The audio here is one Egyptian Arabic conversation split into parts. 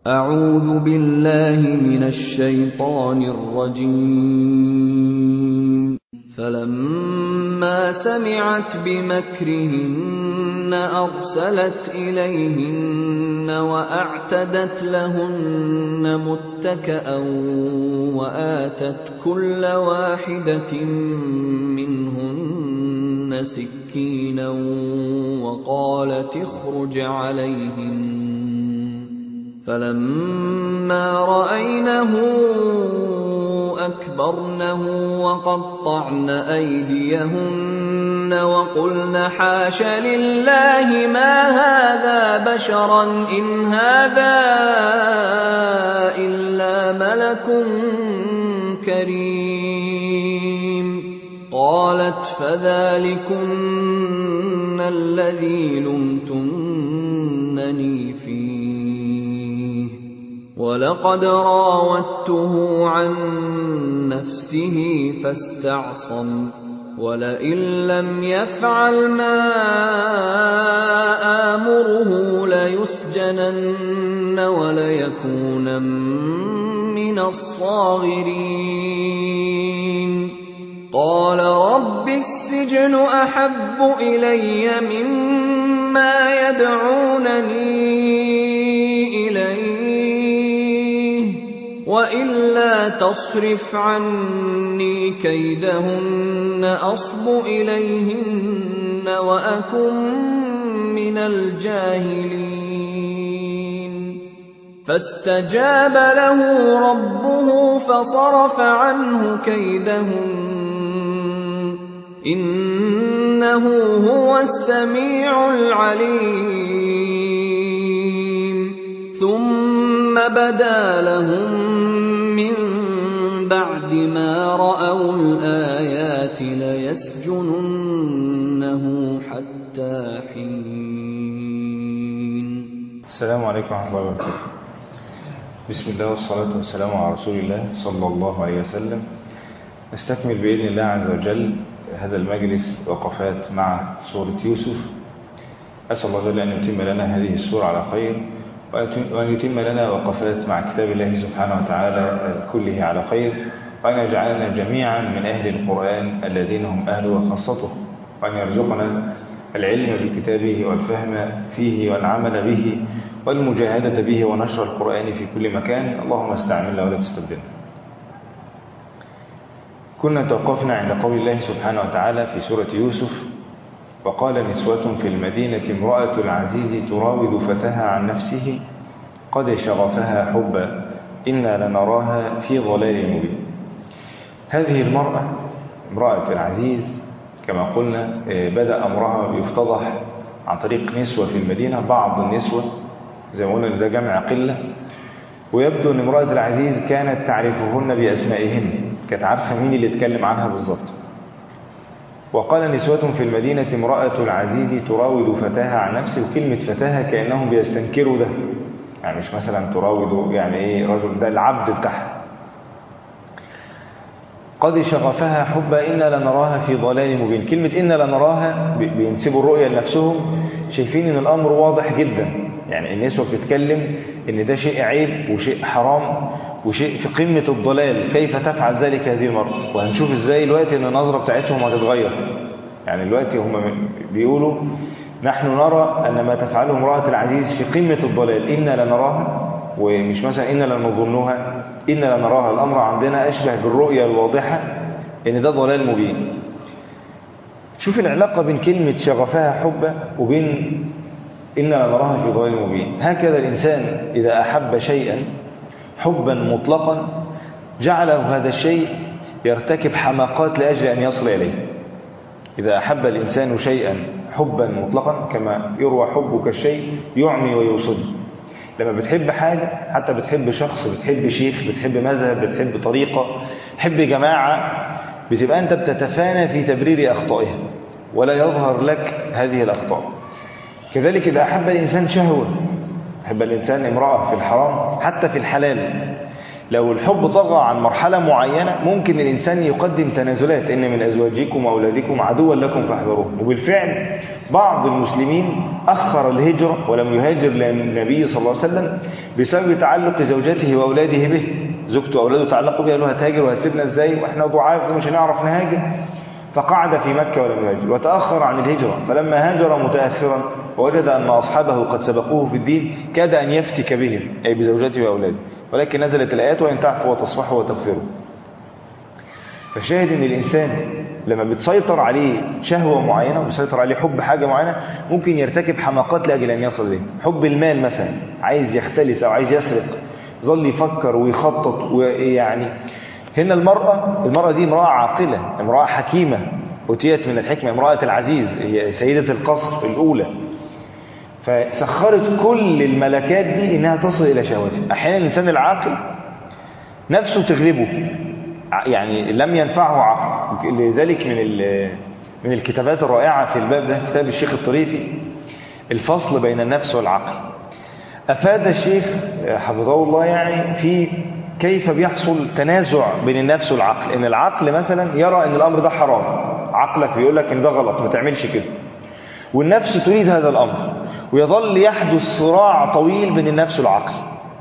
أعوذ بالله من الشيطان الرجيم فلما سمعت بمكرهن أرسلت إليهن وأعتدت لهن متكأ وآتت كل واحدة منهن سكينا وقالت اخرج عليهن فلما رأينه أكبرنه وقطعن أيديهن وقلن حاش لله ما هذا بشرا إن هذا إلا ملك كريم قالت فذلكن الذي لمتنني فيه ولقد راودته عن نفسه فاستعصم ولئن لم يفعل ما آمره ليسجنن وليكون من الصاغرين قال رب السجن أحب إلي مما يدعونني إليه وإلا تصرف عني كيدهن أصب إليهن وأكن من الجاهلين فاستجاب له ربه فصرف عنه كيدهن إنه هو السميع العليم ثم بدا لهم من بعد ما رأوا الآيات ليسجننه حتى حين السلام عليكم ورحمة الله وبركاته بسم الله والصلاة والسلام على رسول الله صلى الله عليه وسلم نستكمل بإذن الله عز وجل هذا المجلس وقفات مع سورة يوسف أسأل الله جل أن يتم لنا هذه السورة على خير وأن يتم لنا وقفات مع كتاب الله سبحانه وتعالى كله على خير وأن يجعلنا جميعا من أهل القرآن الذين هم أهله وخاصته وأن يرزقنا العلم بكتابه والفهم فيه والعمل به والمجاهدة به ونشر القرآن في كل مكان اللهم استعملنا ولا تستبدلنا كنا توقفنا عند قول الله سبحانه وتعالى في سورة يوسف وقال نسوة في المدينة امرأة العزيز تراود فتاها عن نفسه قد شغفها حبا إنا لنراها في ضلال مبين هذه المرأة امرأة العزيز كما قلنا بدأ أمرها يفتضح عن طريق نسوة في المدينة بعض النسوة زي ما قلنا ده جمع قلة ويبدو أن امرأة العزيز كانت تعرفهن بأسمائهن كانت عارفة مين اللي اتكلم عنها بالظبط وقال نسوة في المدينة امرأة العزيز تراود فتاها عن نفسه وكلمة فتاها كأنهم بيستنكروا ده يعني مش مثلا تراود يعني ايه رجل ده العبد بتاعها قد شغفها حبا إنا لنراها في ضلال مبين كلمة إنا لنراها بينسبوا الرؤية لنفسهم شايفين ان الأمر واضح جدا يعني النسوة بتتكلم ان ده شيء عيب وشيء حرام وشيء في قمة الضلال كيف تفعل ذلك هذه المرأة وهنشوف ازاي الوقت ان النظرة بتاعتهم هتتغير يعني الوقت هم بيقولوا نحن نرى ان ما تفعله امرأة العزيز في قمة الضلال إنا لنراها ومش مثلا إنا لنظنها إنا لنراها الأمر عندنا أشبه بالرؤية الواضحة ان ده ضلال مبين شوف العلاقة بين كلمة شغفها حبا وبين إنا لنراها في ضلال مبين هكذا الإنسان إذا أحب شيئا حبا مطلقا جعله هذا الشيء يرتكب حماقات لأجل أن يصل إليه إذا أحب الإنسان شيئا حبا مطلقا كما يروى حبك الشيء يعمي ويوصل لما بتحب حاجة حتى بتحب شخص بتحب شيخ بتحب مذهب بتحب طريقة بتحب جماعة بتبقى أنت بتتفانى في تبرير أخطائها ولا يظهر لك هذه الأخطاء كذلك إذا أحب الإنسان شهوة أحب الإنسان امرأة في الحرام حتى في الحلال لو الحب طغى عن مرحلة معينة ممكن الإنسان يقدم تنازلات إن من أزواجكم وأولادكم عدوا لكم فاحذروهم وبالفعل بعض المسلمين أخر الهجرة ولم يهاجر للنبي صلى الله عليه وسلم بسبب تعلق زوجته وأولاده به زوجته وأولاده تعلقوا بها قالوا هتهاجر وهتسيبنا إزاي وإحنا ضعاف ومش هنعرف نهاجر فقعد في مكة ولم يهاجر وتأخر عن الهجرة فلما هاجر متأخرا ووجد أن أصحابه قد سبقوه في الدين كاد أن يفتك بهم أي بزوجته وأولاده ولكن نزلت الآيات وإن تعفوا وتصفحوا وتغفروا فشاهد ان الانسان لما بتسيطر عليه شهوة معينة وبيسيطر عليه حب حاجة معينة ممكن يرتكب حماقات لأجل أن يصل إليه حب المال مثلا عايز يختلس أو عايز يسرق ظل يفكر ويخطط ويعني هنا المرأة المرأة دي امرأة عاقلة امرأة حكيمة أتيت من الحكمة امرأة العزيز هي سيدة القصر الأولى فسخرت كل الملكات دي إنها تصل إلى شهوته أحيانا الإنسان العاقل نفسه تغلبه يعني لم ينفعه عقل لذلك من من الكتابات الرائعة في الباب ده كتاب الشيخ الطريفي الفصل بين النفس والعقل أفاد الشيخ حفظه الله يعني في كيف بيحصل تنازع بين النفس والعقل ان العقل مثلا يرى ان الامر ده حرام عقلك بيقول لك ان ده غلط ما تعملش كده والنفس تريد هذا الامر ويظل يحدث صراع طويل بين النفس والعقل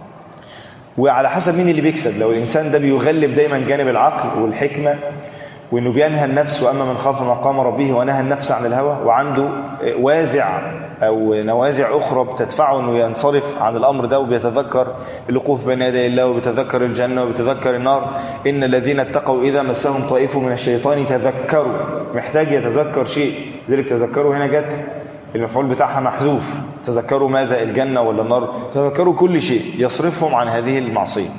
وعلى حسب مين اللي بيكسب لو الإنسان ده بيغلب دايما جانب العقل والحكمة وإنه بينهى النفس وأما من خاف مقام ربه ونهى النفس عن الهوى وعنده وازع أو نوازع أخرى بتدفعه أنه ينصرف عن الأمر ده وبيتذكر الوقوف بين يدي الله وبيتذكر الجنة وبيتذكر النار إن الذين اتقوا إذا مسهم طائف من الشيطان تذكروا محتاج يتذكر شيء ذلك تذكروا هنا جت المفعول بتاعها محذوف تذكروا ماذا الجنة ولا النار تذكروا كل شيء يصرفهم عن هذه المعصية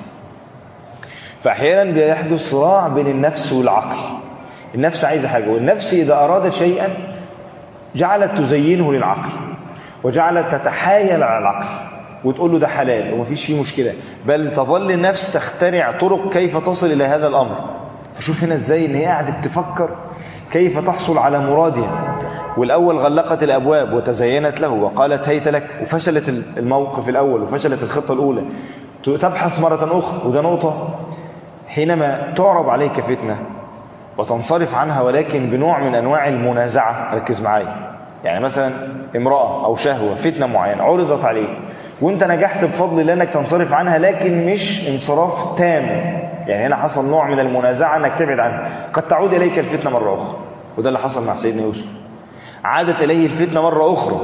فأحيانا بيحدث صراع بين النفس والعقل النفس عايزة حاجة والنفس إذا أرادت شيئا جعلت تزينه للعقل وجعلت تتحايل على العقل وتقول له ده حلال ومفيش فيه مشكلة بل تظل النفس تخترع طرق كيف تصل إلى هذا الأمر فشوف هنا ازاي ان هي قاعدة تفكر كيف تحصل على مرادها والأول غلقت الأبواب وتزينت له وقالت هيت لك وفشلت الموقف الأول وفشلت الخطة الأولى تبحث مرة أخرى وده نقطة حينما تعرض عليك فتنة وتنصرف عنها ولكن بنوع من أنواع المنازعة ركز معايا يعني مثلا امرأة أو شهوة فتنة معينة عرضت عليك وانت نجحت بفضل الله انك تنصرف عنها لكن مش انصراف تام يعني هنا حصل نوع من المنازعة انك تبعد عنها قد تعود اليك الفتنة مرة اخرى وده اللي حصل مع سيدنا يوسف عادت اليه الفتنة مرة اخرى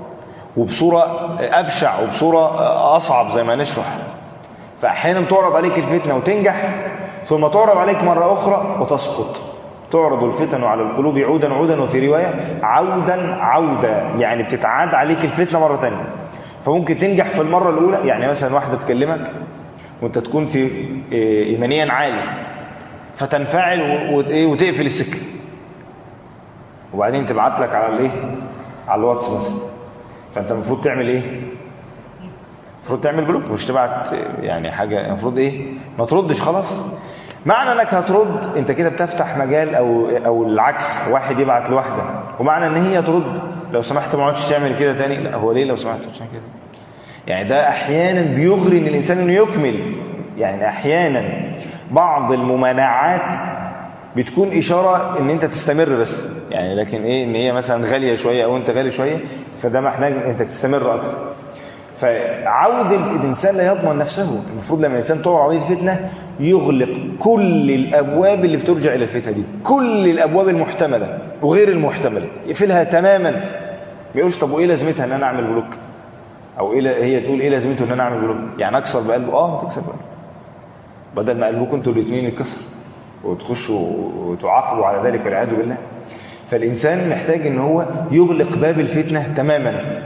وبصورة ابشع وبصورة اصعب زي ما نشرح فاحيانا تعرض عليك الفتنة وتنجح ثم تعرض عليك مرة اخرى وتسقط تعرض الفتن على القلوب عودا عودا وفي رواية عودا عودا يعني بتتعاد عليك الفتنة مرة تانية فممكن تنجح في المرة الأولى يعني مثلا واحدة تكلمك وانت تكون في إيمانيا عالي فتنفعل وتقفل السكة وبعدين تبعت لك على الايه على الواتس مثلا فانت المفروض تعمل ايه المفروض تعمل بلوك مش تبعت يعني حاجة المفروض ايه ما تردش خلاص معنى انك هترد انت كده بتفتح مجال او او العكس واحد يبعت لواحده ومعنى ان هي ترد لو سمحت ما عادش تعمل كده تاني لا هو ليه لو سمحت ما تعمل كده يعني ده احيانا بيغري ان الانسان انه يكمل يعني احيانا بعض الممانعات بتكون اشاره ان انت تستمر بس يعني لكن ايه ان هي مثلا غاليه شويه او انت غالي شويه فده محتاج انت تستمر اكتر فعود الانسان لا يضمن نفسه المفروض لما الانسان تقع عليه الفتنه يغلق كل الابواب اللي بترجع الى الفتنه دي كل الابواب المحتمله وغير المحتمله يقفلها تماما ما يقولش طب وايه لازمتها ان انا اعمل بلوك او ايه هي تقول ايه لازمته ان انا اعمل بلوك يعني اكسر بقلبه اه تكسر بقلبه بدل ما قلبكم انتوا الاثنين يتكسر وتخشوا وتعاقبوا على ذلك والعياذ بالله فالانسان محتاج ان هو يغلق باب الفتنه تماما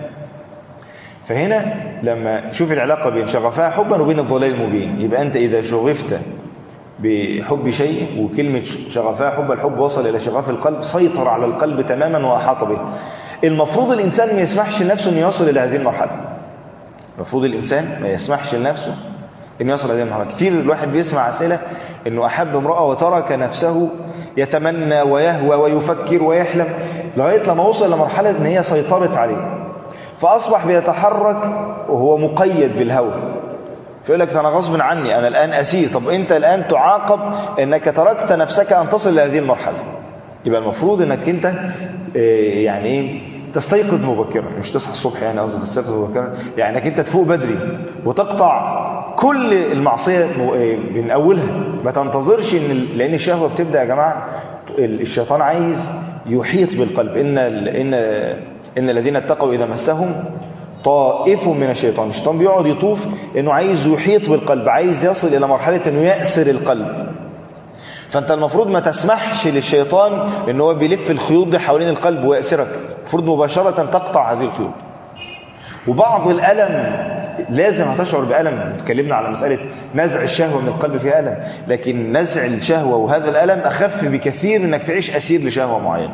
فهنا لما شوف العلاقة بين شغفها حبا وبين الضلال المبين يبقى أنت إذا شغفت بحب شيء وكلمة شغفها حب الحب وصل إلى شغف القلب سيطر على القلب تماما وأحاط به المفروض الإنسان ما يسمحش لنفسه أن يصل إلى هذه المرحلة المفروض الإنسان ما يسمحش لنفسه أن يصل إلى هذه المرحلة كتير الواحد بيسمع أسئلة أنه أحب امرأة وترك نفسه يتمنى ويهوى ويفكر ويحلم لغاية لما وصل لمرحلة أن هي سيطرت عليه فأصبح بيتحرك وهو مقيد بالهوى فيقول لك انا غصب عني انا الان اسير طب انت الان تعاقب انك تركت نفسك ان تصل لهذه المرحله يبقى المفروض انك انت آه، يعني ايه تستيقظ مبكرا مش تصحى الصبح يعني قصدي تستيقظ مبكرا يعني انك انت تفوق بدري وتقطع كل المعصيه م- آه، من اولها ما تنتظرش ان ال- لان الشهوه بتبدا يا جماعه ال- الشيطان عايز يحيط بالقلب ان ال- ان ان الذين اتقوا اذا مسهم طائف من الشيطان الشيطان بيقعد يطوف انه عايز يحيط بالقلب عايز يصل الى مرحله انه يأسر القلب فانت المفروض ما تسمحش للشيطان ان هو بيلف الخيوط دي حوالين القلب ويأسرك المفروض مباشره تقطع هذه الخيوط وبعض الألم لازم هتشعر بألم اتكلمنا على مسألة نزع الشهوة من القلب فيها ألم لكن نزع الشهوة وهذا الألم أخف بكثير من أنك تعيش أسير لشهوة معينة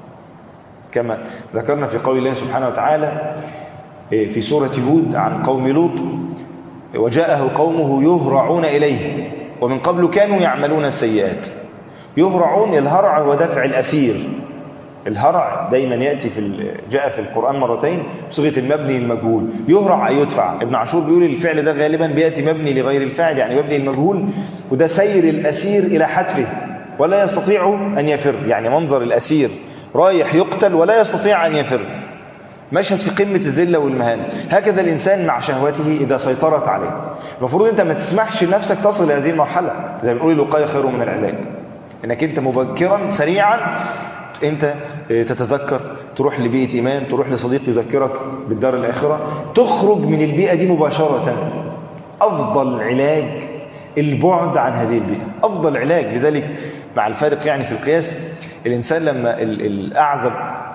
كما ذكرنا في قول الله سبحانه وتعالى في سورة هود عن قوم لوط وجاءه قومه يهرعون إليه ومن قبل كانوا يعملون السيئات يهرعون الهرع هو دفع الأسير الهرع دايما يأتي في ال- جاء في القرآن مرتين بصيغة المبني المجهول يهرع أي يدفع ابن عاشور بيقول الفعل ده غالبا بيأتي مبني لغير الفاعل يعني مبني المجهول وده سير الأسير إلى حتفه ولا يستطيع أن يفر يعني منظر الأسير رايح يقتل ولا يستطيع أن يفر مشهد في قمة الذلة والمهانة هكذا الإنسان مع شهوته إذا سيطرت عليه المفروض أنت ما تسمحش لنفسك تصل لهذه المرحلة زي ما بنقول الوقاية خير من العلاج انك انت مبكرا سريعا انت تتذكر تروح لبيئة ايمان تروح لصديق يذكرك بالدار الاخرة تخرج من البيئة دي مباشرة افضل علاج البعد عن هذه البيئة افضل علاج لذلك مع الفارق يعني في القياس الانسان لما ال- الاعزب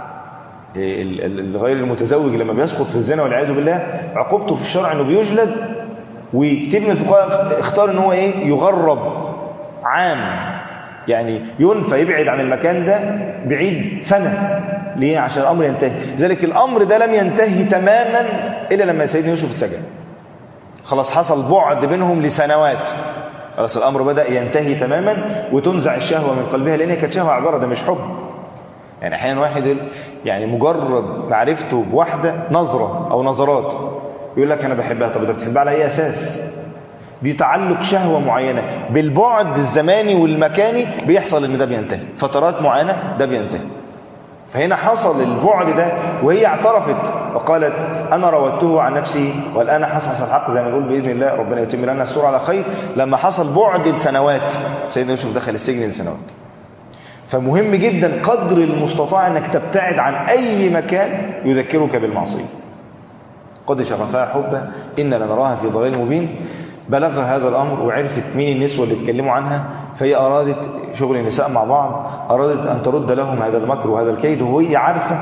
ال- ال- الغير المتزوج لما بيسقط في الزنا والعياذ بالله عقوبته في الشرع انه بيجلد وكتير من الفقهاء اختار ان هو ايه يغرب عام يعني ينفى يبعد عن المكان ده بعيد سنة ليه عشان الامر ينتهي لذلك الامر ده لم ينتهي تماما الا لما سيدنا يوسف اتسجن خلاص حصل بعد بينهم لسنوات خلاص الامر بدا ينتهي تماما وتنزع الشهوه من قلبها لان هي كانت شهوه عباره ده مش حب يعني احيانا واحد يقول- يعني مجرد معرفته بواحده نظره او نظرات يقول لك انا بحبها طب انت بتحبها على اي اساس دي تعلق شهوه معينه بالبعد الزماني والمكاني بيحصل ان ده بينتهي فترات معينه ده بينتهي فهنا حصل البعد ده وهي اعترفت وقالت انا راودته عن نفسي والان حصل الحق زي ما نقول باذن الله ربنا يتم لنا السوره على خير لما حصل بعد لسنوات سيدنا يوسف دخل السجن لسنوات فمهم جدا قدر المستطاع انك تبتعد عن اي مكان يذكرك بالمعصيه قد شغفها حبا إن لنراها في ضلال مبين بلغ هذا الأمر وعرفت مين النسوة اللي اتكلموا عنها فهي أرادت شغل النساء مع بعض أرادت أن ترد لهم هذا المكر وهذا الكيد وهي عارفة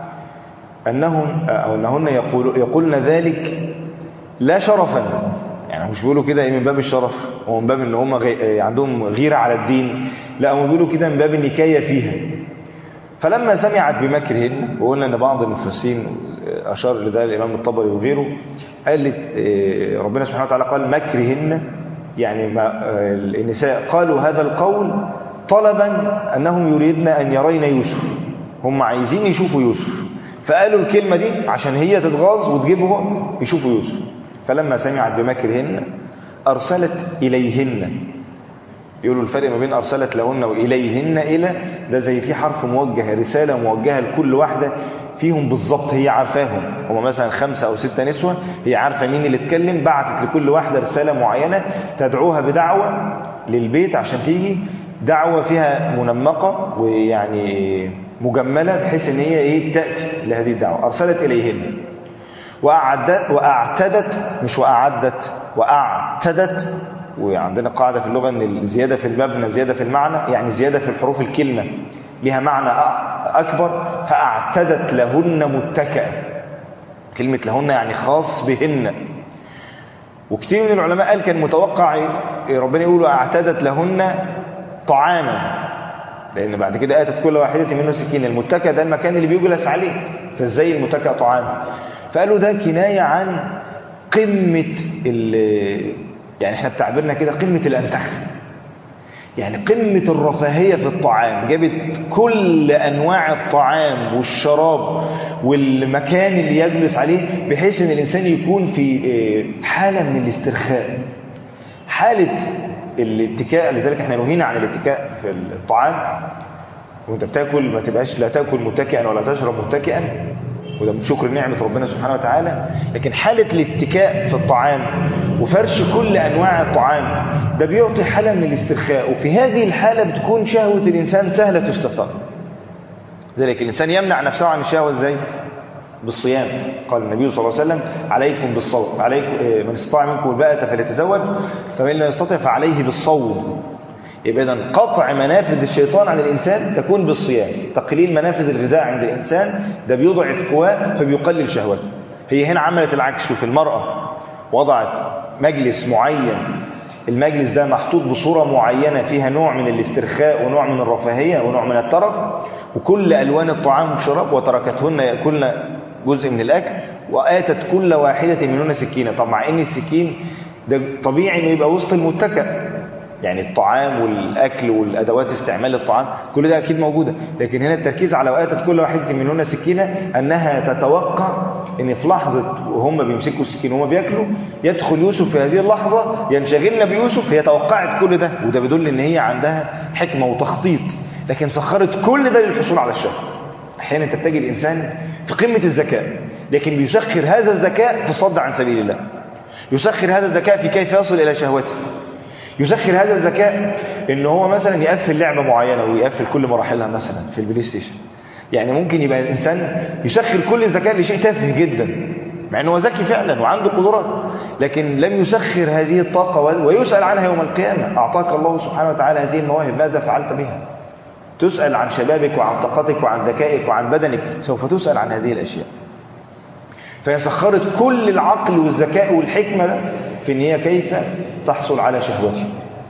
أنهم أو أنهن يقول يقولن ذلك لا شرفا يعني مش بيقولوا كده إيه من باب الشرف ومن باب ان هم غي... عندهم غيرة على الدين لا هم بيقولوا كده من باب النكاية فيها فلما سمعت بمكرهن وقلنا ان بعض المفسرين اشار لده الامام الطبري وغيره قالت إيه، ربنا سبحانه وتعالى قال مكرهن يعني ما آه، النساء قالوا هذا القول طلبا انهم يريدن ان يرين يوسف هم عايزين يشوفوا يوسف فقالوا الكلمة دي عشان هي تتغاظ وتجيبهم يشوفوا يوسف فلما سمعت بمكرهن أرسلت إليهن يقولوا الفرق ما بين أرسلت لهن وإليهن إلى ده زي في حرف موجه رسالة موجهة لكل واحدة فيهم بالظبط هي عارفاهم هم مثلا خمسة أو ستة نسوة هي عارفة مين اللي اتكلم بعتت لكل واحدة رسالة معينة تدعوها بدعوة للبيت عشان تيجي دعوة فيها منمقة ويعني مجملة بحيث ان هي ايه تأتي لهذه الدعوة أرسلت إليهن وأعدت وأعتدت مش وأعدت وأعتدت وعندنا قاعدة في اللغة ان الزيادة في المبنى زيادة في المعنى يعني زيادة في الحروف الكلمة لها معنى أ- أكبر فأعتدت لهن متكئة كلمة لهن يعني خاص بهن وكثير من العلماء قال كان متوقع ربنا يقول اعتدت لهن طعاما لان بعد كده اتت كل واحده منه سكين المتكئ ده المكان اللي بيجلس عليه فازاي المتكئ طعام فقالوا ده كنايه عن قمه ال يعني احنا بتعبيرنا كده قمه الانتخ يعني قمة الرفاهية في الطعام جابت كل أنواع الطعام والشراب والمكان اللي يجلس عليه بحيث أن الإنسان يكون في حالة من الاسترخاء حالة الاتكاء لذلك احنا نهينا عن الاتكاء في الطعام وانت بتاكل ما تبقاش لا تاكل متكئا ولا تشرب متكئا وده من شكر نعمة ربنا سبحانه وتعالى لكن حالة الاتكاء في الطعام وفرش كل أنواع الطعام ده بيعطي حالة من الاسترخاء وفي هذه الحالة بتكون شهوة الإنسان سهلة تستثار ذلك الإنسان يمنع نفسه عن الشهوة إزاي؟ بالصيام قال النبي صلى الله عليه وسلم عليكم بالصوم عليكم من استطاع منكم الباءة فليتزوج فمن لا يستطع فعليه بالصوم يبقى اذا قطع منافذ الشيطان عن الإنسان تكون بالصيام تقليل منافذ الغذاء عند الإنسان ده بيضعف قواه فبيقلل شهوته هي هنا عملت العكس شوف المرأة وضعت مجلس معين المجلس ده محطوط بصورة معينة فيها نوع من الاسترخاء ونوع من الرفاهية ونوع من الترف وكل ألوان الطعام والشراب وتركتهن يأكلن جزء من الأكل وآتت كل واحدة منهن سكينة طب مع إن السكين ده طبيعي إنه يبقى وسط المتكأ يعني الطعام والأكل والأدوات استعمال الطعام كل ده أكيد موجودة لكن هنا التركيز على وآتت كل واحدة منهن سكينة أنها تتوقع ان في لحظة وهم بيمسكوا السكين وهم بياكلوا يدخل يوسف في هذه اللحظة ينشغلن بيوسف هي توقعت كل ده وده بيدل ان هي عندها حكمة وتخطيط لكن سخرت كل ده للحصول على الشهوة احيانا تتجه الانسان في قمة الذكاء لكن بيسخر هذا الذكاء في الصد عن سبيل الله يسخر هذا الذكاء في كيف يصل الى شهوته يسخر هذا الذكاء ان هو مثلا يقفل لعبة معينة ويقفل كل مراحلها مثلا في البلاي ستيشن يعني ممكن يبقى الإنسان يسخر كل الذكاء لشيء تافه جدا مع أنه ذكي فعلا وعنده قدرات لكن لم يسخر هذه الطاقة ويسأل عنها يوم القيامة أعطاك الله سبحانه وتعالى هذه المواهب ماذا فعلت بها تسأل عن شبابك وعن طاقتك وعن ذكائك وعن بدنك سوف تسأل عن هذه الأشياء فهي سخرت كل العقل والذكاء والحكمة في أن هي كيف تحصل على شهوتها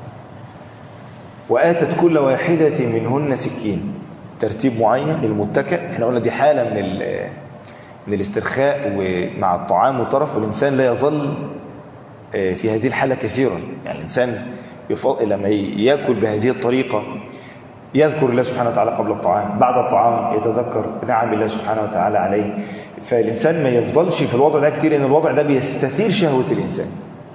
وآتت كل واحدة منهن سكين ترتيب معين للمتكئ احنا قلنا دي حالة من من الاسترخاء ومع الطعام والطرف والإنسان لا يظل في هذه الحالة كثيرا يعني الإنسان لما يأكل بهذه الطريقة يذكر الله سبحانه وتعالى قبل الطعام بعد الطعام يتذكر نعم الله سبحانه وتعالى عليه فالإنسان ما يفضلش في الوضع ده كتير لأن الوضع ده بيستثير شهوة الإنسان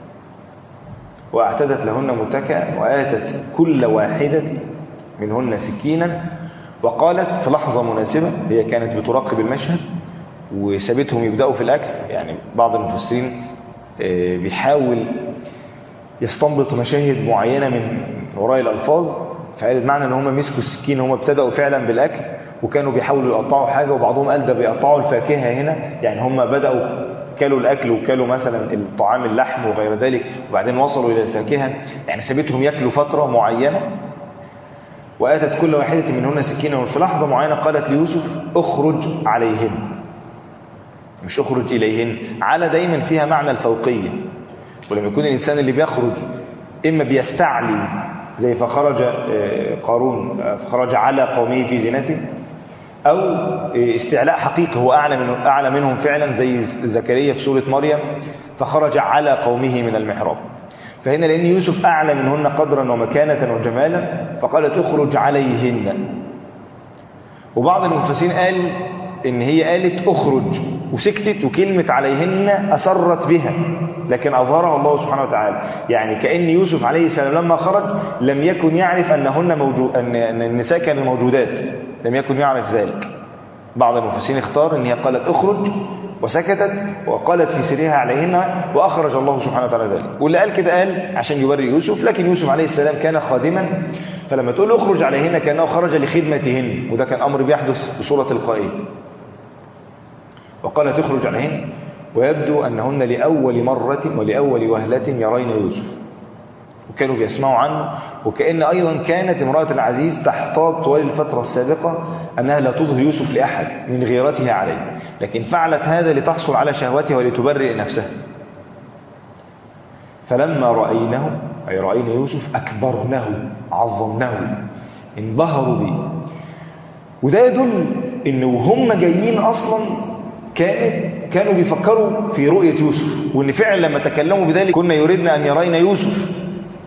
واعتدت لهن متكئا وآتت كل واحدة منهن سكينا وقالت في لحظة مناسبة هي كانت بتراقب المشهد وسابتهم يبدأوا في الأكل يعني بعض المفسرين بيحاول يستنبط مشاهد معينة من وراء الألفاظ فقالت معنى ان هم مسكوا السكين هم ابتدأوا فعلا بالأكل وكانوا بيحاولوا يقطعوا حاجة وبعضهم قال ده بيقطعوا الفاكهة هنا يعني هم بدأوا كلوا الأكل وكلوا مثلا الطعام اللحم وغير ذلك وبعدين وصلوا إلى الفاكهة يعني سابتهم يأكلوا فترة معينة وآتت كل واحدة منهن سكينة وفي لحظة معينة قالت ليوسف اخرج عليهن مش اخرج إليهن على دايما فيها معنى الفوقية ولما يكون الإنسان اللي بيخرج إما بيستعلي زي فخرج قارون فخرج على قومه في زينته أو استعلاء حقيقي هو أعلى, من أعلى منهم فعلا زي زكريا في سورة مريم فخرج على قومه من المحراب فهنا لأن يوسف أعلى منهن قدرا ومكانة وجمالا فقالت اخرج عليهن وبعض المفسرين قال إن هي قالت اخرج وسكتت وكلمة عليهن أسرت بها لكن أظهرها الله سبحانه وتعالى يعني كأن يوسف عليه السلام لما خرج لم يكن يعرف أنهن موجود أن النساء كانوا موجودات لم يكن يعرف ذلك بعض المفسرين اختار ان هي قالت اخرج وسكتت وقالت في سرها عليهن واخرج الله سبحانه وتعالى ذلك واللي قال كده قال عشان يوري يوسف لكن يوسف عليه السلام كان خادما فلما تقول اخرج عليهن كانه خرج لخدمتهن وده كان امر بيحدث بصوره تلقائيه وقالت اخرج عليهن ويبدو انهن لاول مره ولاول وهله يرين يوسف وكانوا بيسمعوا عنه وكأن أيضا كانت امرأة العزيز تحتاط طوال الفترة السابقة أنها لا تظهر يوسف لأحد من غيرتها عليه لكن فعلت هذا لتحصل على شهوتها ولتبرئ نفسها فلما رأينه أي رأينا يوسف أكبرنه عظمناه انبهروا به وده يدل إن وهم جايين أصلا كانت كانوا بيفكروا في رؤية يوسف وإن فعلا لما تكلموا بذلك كنا يريدنا أن يرينا يوسف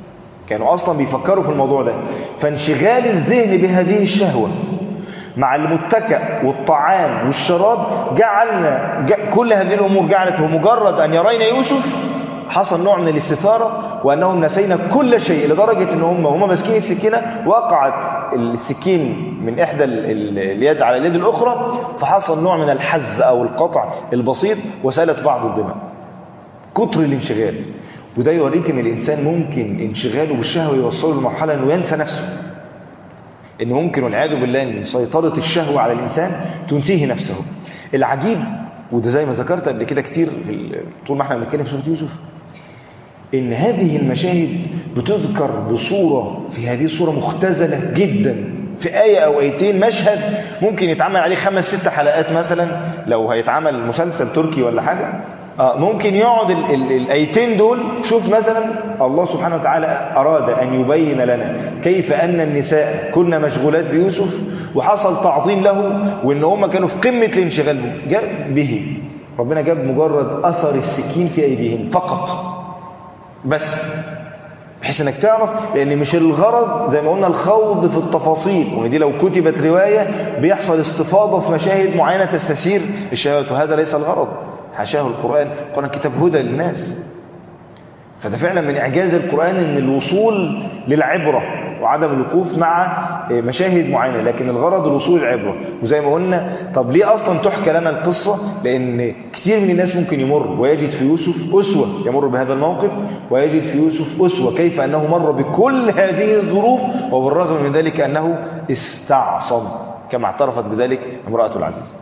كانوا أصلا بيفكروا في الموضوع ده فانشغال الذهن بهذه الشهوة مع المتكأ والطعام والشراب جعلنا كل هذه الأمور جعلته مجرد أن يرين يوسف حصل نوع من الاستثارة وأنهم نسينا كل شيء لدرجة أن هم هم ماسكين السكينة وقعت السكين من إحدى اليد على اليد الأخرى فحصل نوع من الحز أو القطع البسيط وسالت بعض الدماء كتر الانشغال وده يوريك ان الانسان ممكن انشغاله بالشهوه يوصله لمرحله انه ينسى نفسه ان ممكن والعياذ بالله ان سيطره الشهوه على الانسان تنسيه نفسه العجيب وده زي ما ذكرت قبل كده كتير في طول ما احنا بنتكلم في سوره يوسف ان هذه المشاهد بتذكر بصوره في هذه الصوره مختزله جدا في آية أو آيتين مشهد ممكن يتعمل عليه خمس ست حلقات مثلا لو هيتعمل مسلسل تركي ولا حاجة آه ممكن يقعد ال ال الايتين دول شوف مثلا الله سبحانه وتعالى اراد ان يبين لنا كيف ان النساء كنا مشغولات بيوسف وحصل تعظيم له وان هم كانوا في قمه الانشغال جاب به ربنا جاب مجرد اثر السكين في ايديهن فقط بس بحيث انك تعرف لان مش الغرض زي ما قلنا الخوض في التفاصيل وان دي لو كتبت روايه بيحصل استفاضه في مشاهد معينه تستثير الشهوات وهذا ليس الغرض حاشاه القرآن القرآن كتاب هدى للناس فده فعلا من إعجاز القرآن أن الوصول للعبرة وعدم الوقوف مع مشاهد معينة لكن الغرض الوصول للعبرة وزي ما قلنا طب ليه أصلا تحكى لنا القصة لأن كتير من الناس ممكن يمر ويجد في يوسف أسوة يمر بهذا الموقف ويجد في يوسف أسوة كيف أنه مر بكل هذه الظروف وبالرغم من ذلك أنه استعصم كما اعترفت بذلك امرأة العزيز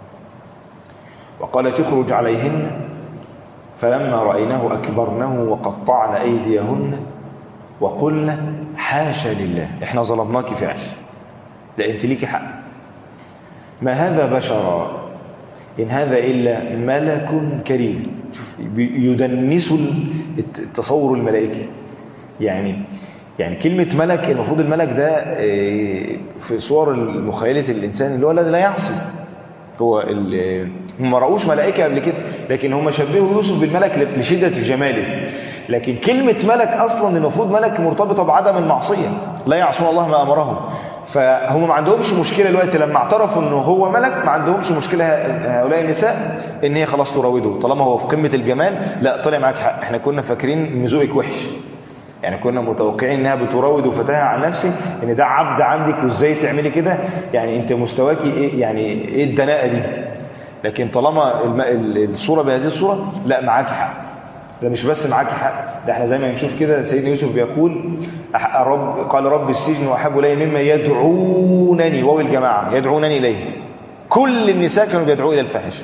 وقالت اخرج عليهن فلما رأيناه أكبرنه وقطعن أيديهن وقلنا حاشا لله احنا ظلمناك فعل لا انت ليكي حق ما هذا بشرا إن هذا إلا ملك كريم يدنس التصور الملائكي يعني يعني كلمة ملك المفروض الملك ده في صور مخيلة الإنسان اللي هو الذي لا يعصي هو هم ما رأوش ملائكة قبل كده لكن هم شبهوا يوسف بالملك لشدة جماله لكن كلمة ملك أصلا المفروض ملك مرتبطة بعدم المعصية لا يعصون الله ما أمرهم فهم ما عندهمش مشكلة الوقت لما اعترفوا انه هو ملك ما عندهمش مشكلة هؤلاء النساء ان هي خلاص تراوده طالما هو في قمة الجمال لا طلع معاك حق احنا كنا فاكرين ان ذوقك وحش يعني كنا متوقعين انها بتراود فتاها عن نفسي ان ده عبد عندك وازاي تعملي كده يعني انت مستواكي ايه يعني ايه الدناءه دي لكن طالما الم... الصوره بهذه الصوره لا معاكي حق ده مش بس معاكي حق ده احنا زي ما نشوف كده سيدنا يوسف بيقول رب قال رب السجن واحب الي مما يدعونني واو الجماعه يدعونني اليه كل النساء كانوا بيدعوا الى الفاحشه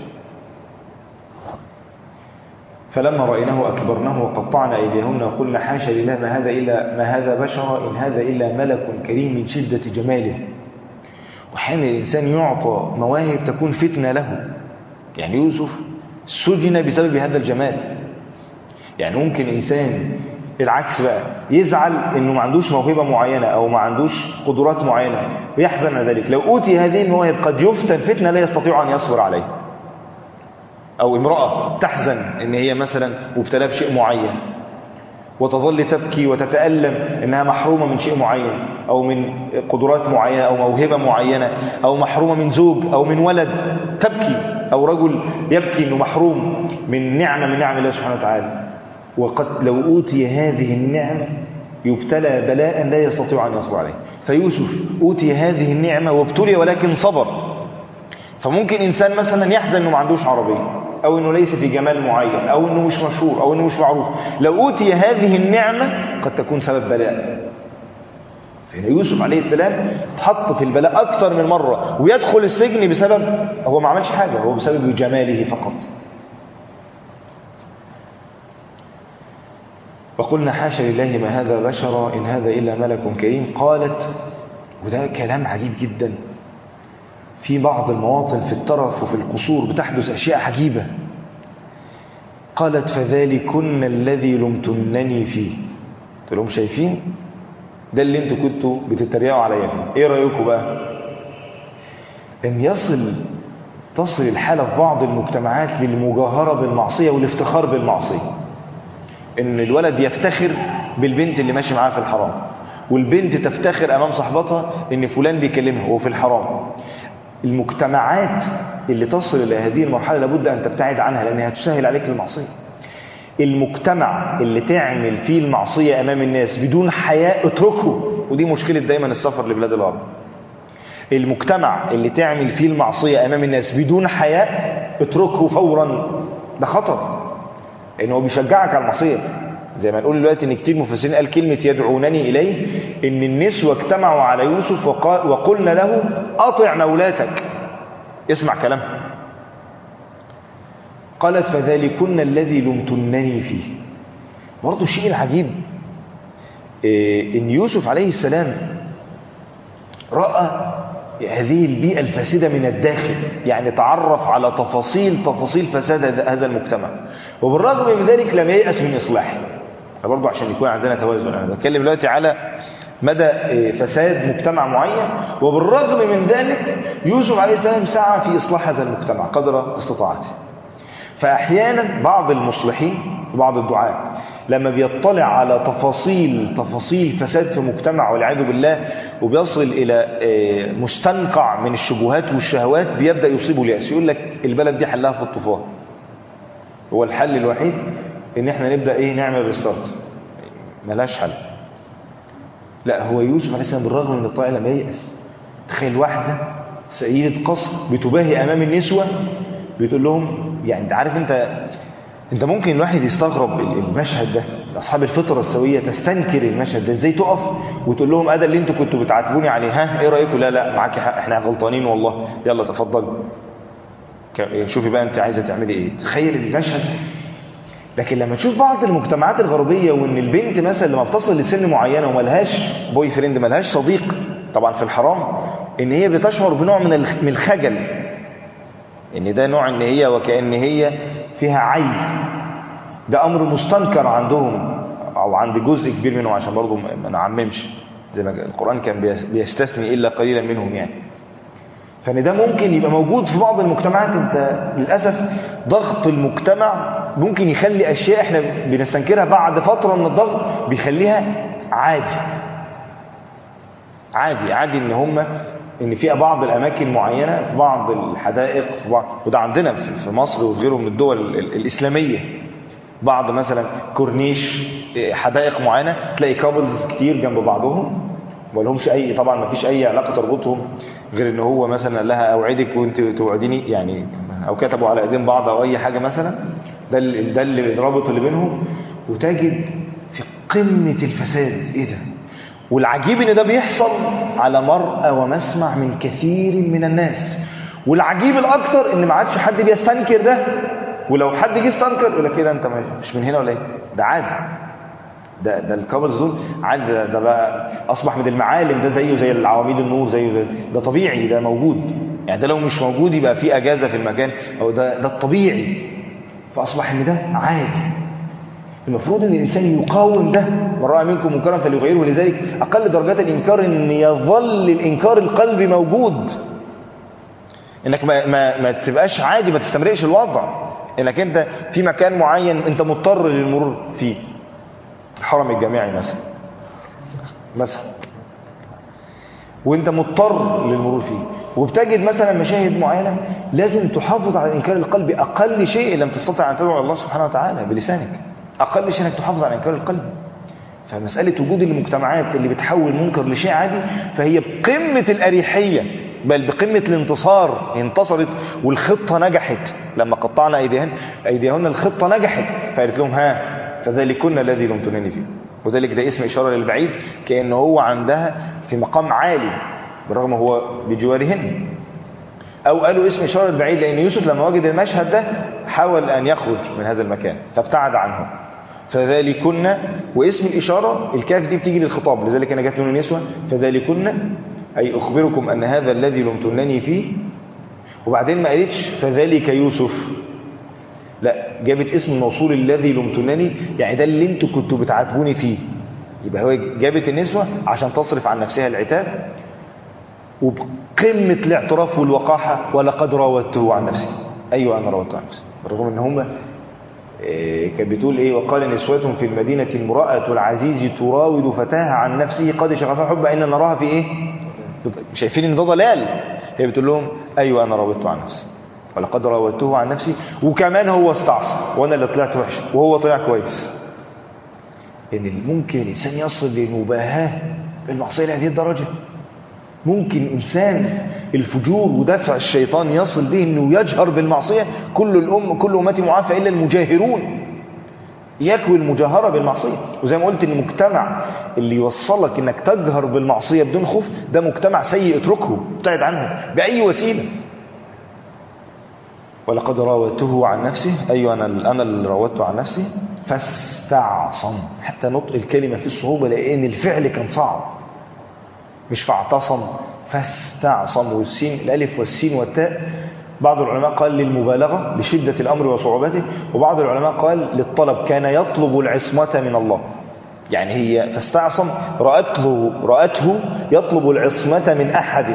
فلما رأيناه أكبرناه وقطعنا أيديهن وقلنا حاشا لله ما هذا إلا ما هذا بشر إن هذا إلا ملك كريم من شدة جماله وحين الإنسان يعطى مواهب تكون فتنة له يعني يوسف سجن بسبب هذا الجمال يعني ممكن إنسان العكس بقى يزعل انه ما عندوش موهبة معينة او ما عندوش قدرات معينة ويحزن على ذلك لو اوتي هذه المواهب قد يفتن فتنة لا يستطيع ان يصبر عليه أو امرأة تحزن إن هي مثلا مبتلى بشيء معين وتظل تبكي وتتألم إنها محرومة من شيء معين أو من قدرات معينة أو موهبة معينة أو محرومة من زوج أو من ولد تبكي أو رجل يبكي إنه محروم من نعمة من نعم الله سبحانه وتعالى وقد لو أوتي هذه النعمة يبتلى بلاء لا يستطيع أن يصبر عليه فيوسف أوتي هذه النعمة وابتلي ولكن صبر فممكن إنسان مثلا يحزن إنه ما عندوش عربية أو أنه ليس في جمال معين أو أنه مش مشهور أو أنه مش معروف لو أوتي هذه النعمة قد تكون سبب بلاء فهنا يوسف عليه السلام اتحط في البلاء أكثر من مرة ويدخل السجن بسبب هو ما عملش حاجة هو بسبب جماله فقط وقلنا حاشا لله ما هذا بشر إن هذا إلا ملك كريم قالت وده كلام عجيب جدا في بعض المواطن في الترف وفي القصور بتحدث أشياء عجيبة قالت فذلكن الذي لمتنني فيه قلت لهم شايفين ده اللي انتوا كنتوا بتتريقوا عليا فيه ايه رايكم بقى ان يصل تصل الحالة في بعض المجتمعات للمجاهرة بالمعصية والافتخار بالمعصية ان الولد يفتخر بالبنت اللي ماشي معاها في الحرام والبنت تفتخر امام صاحبتها ان فلان بيكلمها وهو في الحرام المجتمعات اللي تصل الى هذه المرحله لابد ان تبتعد عنها لانها تسهل عليك المعصيه المجتمع اللي تعمل فيه المعصيه امام الناس بدون حياء اتركه ودي مشكله دايما السفر لبلاد العرب المجتمع اللي تعمل فيه المعصيه امام الناس بدون حياء اتركه فورا ده خطر لان هو بيشجعك على المعصيه زي ما نقول دلوقتي ان كتير مفسرين قال كلمه يدعونني اليه ان النسوه اجتمعوا على يوسف وقال وقلنا له اطع مولاتك اسمع كلامها قالت فذلكن الذي لمتنني فيه برضه الشيء العجيب إيه ان يوسف عليه السلام راى هذه البيئة الفاسدة من الداخل يعني تعرف على تفاصيل تفاصيل فساد هذا المجتمع وبالرغم من ذلك لم ييأس من إصلاحه برضه عشان يكون عندنا توازن أنا بتكلم دلوقتي على مدى فساد مجتمع معين وبالرغم من ذلك يوسف عليه السلام سعى في إصلاح هذا المجتمع قدر استطاعته فأحيانا بعض المصلحين وبعض الدعاء لما بيطلع على تفاصيل تفاصيل فساد في مجتمع والعياذ بالله وبيصل الى مستنقع من الشبهات والشهوات بيبدا يصيبه الياس يقول لك البلد دي حلها في الطوفان هو الحل الوحيد ان احنا نبدا ايه نعمل ريستارت ملهاش حل لا هو يوسف عليه السلام بالرغم من الطاعه لم ييأس تخيل واحده سيده قصر بتباهي امام النسوه بتقول لهم يعني انت عارف انت انت ممكن الواحد يستغرب المشهد ده اصحاب الفطره السويه تستنكر المشهد ده ازاي تقف وتقول لهم ادى اللي انتوا كنتوا بتعاتبوني عليه ها ايه رايكم لا لا معاكي حق احنا غلطانين والله يلا تفضل شوفي بقى انت عايزه تعملي ايه تخيل المشهد لكن لما تشوف بعض المجتمعات الغربيه وان البنت مثلا لما بتصل لسن معينه وملهاش بوي فريند ملهاش صديق طبعا في الحرام ان هي بتشعر بنوع من من الخجل ان ده نوع ان هي وكأن هي فيها عيب ده امر مستنكر عندهم او عند جزء كبير منهم عشان برضه ما نعممش زي ما القرآن كان بيستثني الا قليلا منهم يعني فان ده ممكن يبقى موجود في بعض المجتمعات انت للاسف ضغط المجتمع ممكن يخلي اشياء احنا بنستنكرها بعد فتره من الضغط بيخليها عادي عادي عادي ان هم ان في بعض الاماكن معينه في بعض الحدائق في بعض وده عندنا في مصر وغيره من الدول الاسلاميه بعض مثلا كورنيش حدائق معينه تلاقي كابلز كتير جنب بعضهم ما لهمش اي طبعا ما فيش اي علاقه تربطهم غير ان هو مثلا قال لها اوعدك وانت توعديني يعني او كتبوا على ايدين بعض او اي حاجه مثلا ده ده اللي الرابط اللي بينهم وتجد في قمه الفساد ايه ده والعجيب ان ده بيحصل على مرأى ومسمع من كثير من الناس والعجيب الاكثر ان ما عادش حد بيستنكر ده ولو حد جه يستنكر يقول لك كده انت مش من هنا ولا ايه ده عادي ده ده الكابلز دول عادي ده, ده بقى اصبح من المعالم ده زيه زي العواميد النور زيه زي ده طبيعي ده موجود يعني ده لو مش موجود يبقى في اجازه في المكان او ده ده الطبيعي فاصبح ان ده عادي المفروض ان الانسان يقاوم ده من راى منكم منكرا فليغيره ولذلك اقل درجات الانكار ان يظل الانكار القلبي موجود انك ما, ما, ما تبقاش عادي ما تستمرئش الوضع انك انت في مكان معين انت مضطر للمرور فيه الحرم الجامعي مثلا مثلا وانت مضطر للمرور فيه وبتجد مثلا مشاهد معينه لازم تحافظ على الانكار القلبي اقل شيء لم تستطع ان تدعو الله سبحانه وتعالى بلسانك اقل شيء انك تحافظ على انكار القلب فمساله وجود المجتمعات اللي بتحول منكر لشيء عادي فهي بقمه الاريحيه بل بقمه الانتصار انتصرت والخطه نجحت لما قطعنا ايديهن ايديهن الخطه نجحت فقالت لهم ها فذلكن الذي لمتنني فيه وذلك ده اسم اشاره للبعيد كانه هو عندها في مقام عالي بالرغم هو بجوارهن او قالوا اسم اشاره البعيد لان يوسف لما وجد المشهد ده حاول ان يخرج من هذا المكان فابتعد عنه فذلكن واسم الاشاره الكاف دي بتيجي للخطاب لذلك انا جت نون النسوه فذلكن اي اخبركم ان هذا الذي لمتنني فيه وبعدين ما قالتش فذلك يوسف لا جابت اسم الموصول الذي لمتنني يعني ده اللي انتوا كنتوا بتعاتبوني فيه يبقى هو جابت النسوه عشان تصرف عن نفسها العتاب وبقمه الاعتراف والوقاحه ولقد راودته عن نفسي ايوه انا راودته عن نفسي بالرغم ان هم إيه كانت بتقول ايه وقال نسوة في المدينة امرأة العزيز تراود فتاها عن نفسه قد شغفها حبا إن نراها في ايه شايفين ان ده ضلال هي بتقول لهم ايوه انا راودته عن نفسي ولقد راودته عن نفسي وكمان هو استعصى وانا اللي طلعت وحش وهو طلع كويس ان ممكن الانسان يصل للمباهاه بالمعصيه لهذه الدرجه ممكن انسان الفجور ودفع الشيطان يصل به انه يجهر بالمعصيه كل الام كل امتي معافى الا المجاهرون يكوي المجاهره بالمعصيه وزي ما قلت ان المجتمع اللي يوصلك انك تجهر بالمعصيه بدون خوف ده مجتمع سيء اتركه ابتعد عنه باي وسيله ولقد راودته عن نفسه ايوه انا انا اللي راودته عن نفسي فاستعصم حتى نطق الكلمه فيه صعوبه لان الفعل كان صعب مش فاعتصم فاستعصم والسين الالف والسين والتاء بعض العلماء قال للمبالغه لشده الامر وصعوبته وبعض العلماء قال للطلب كان يطلب العصمه من الله يعني هي فاستعصم رأته رأته يطلب العصمة من أحد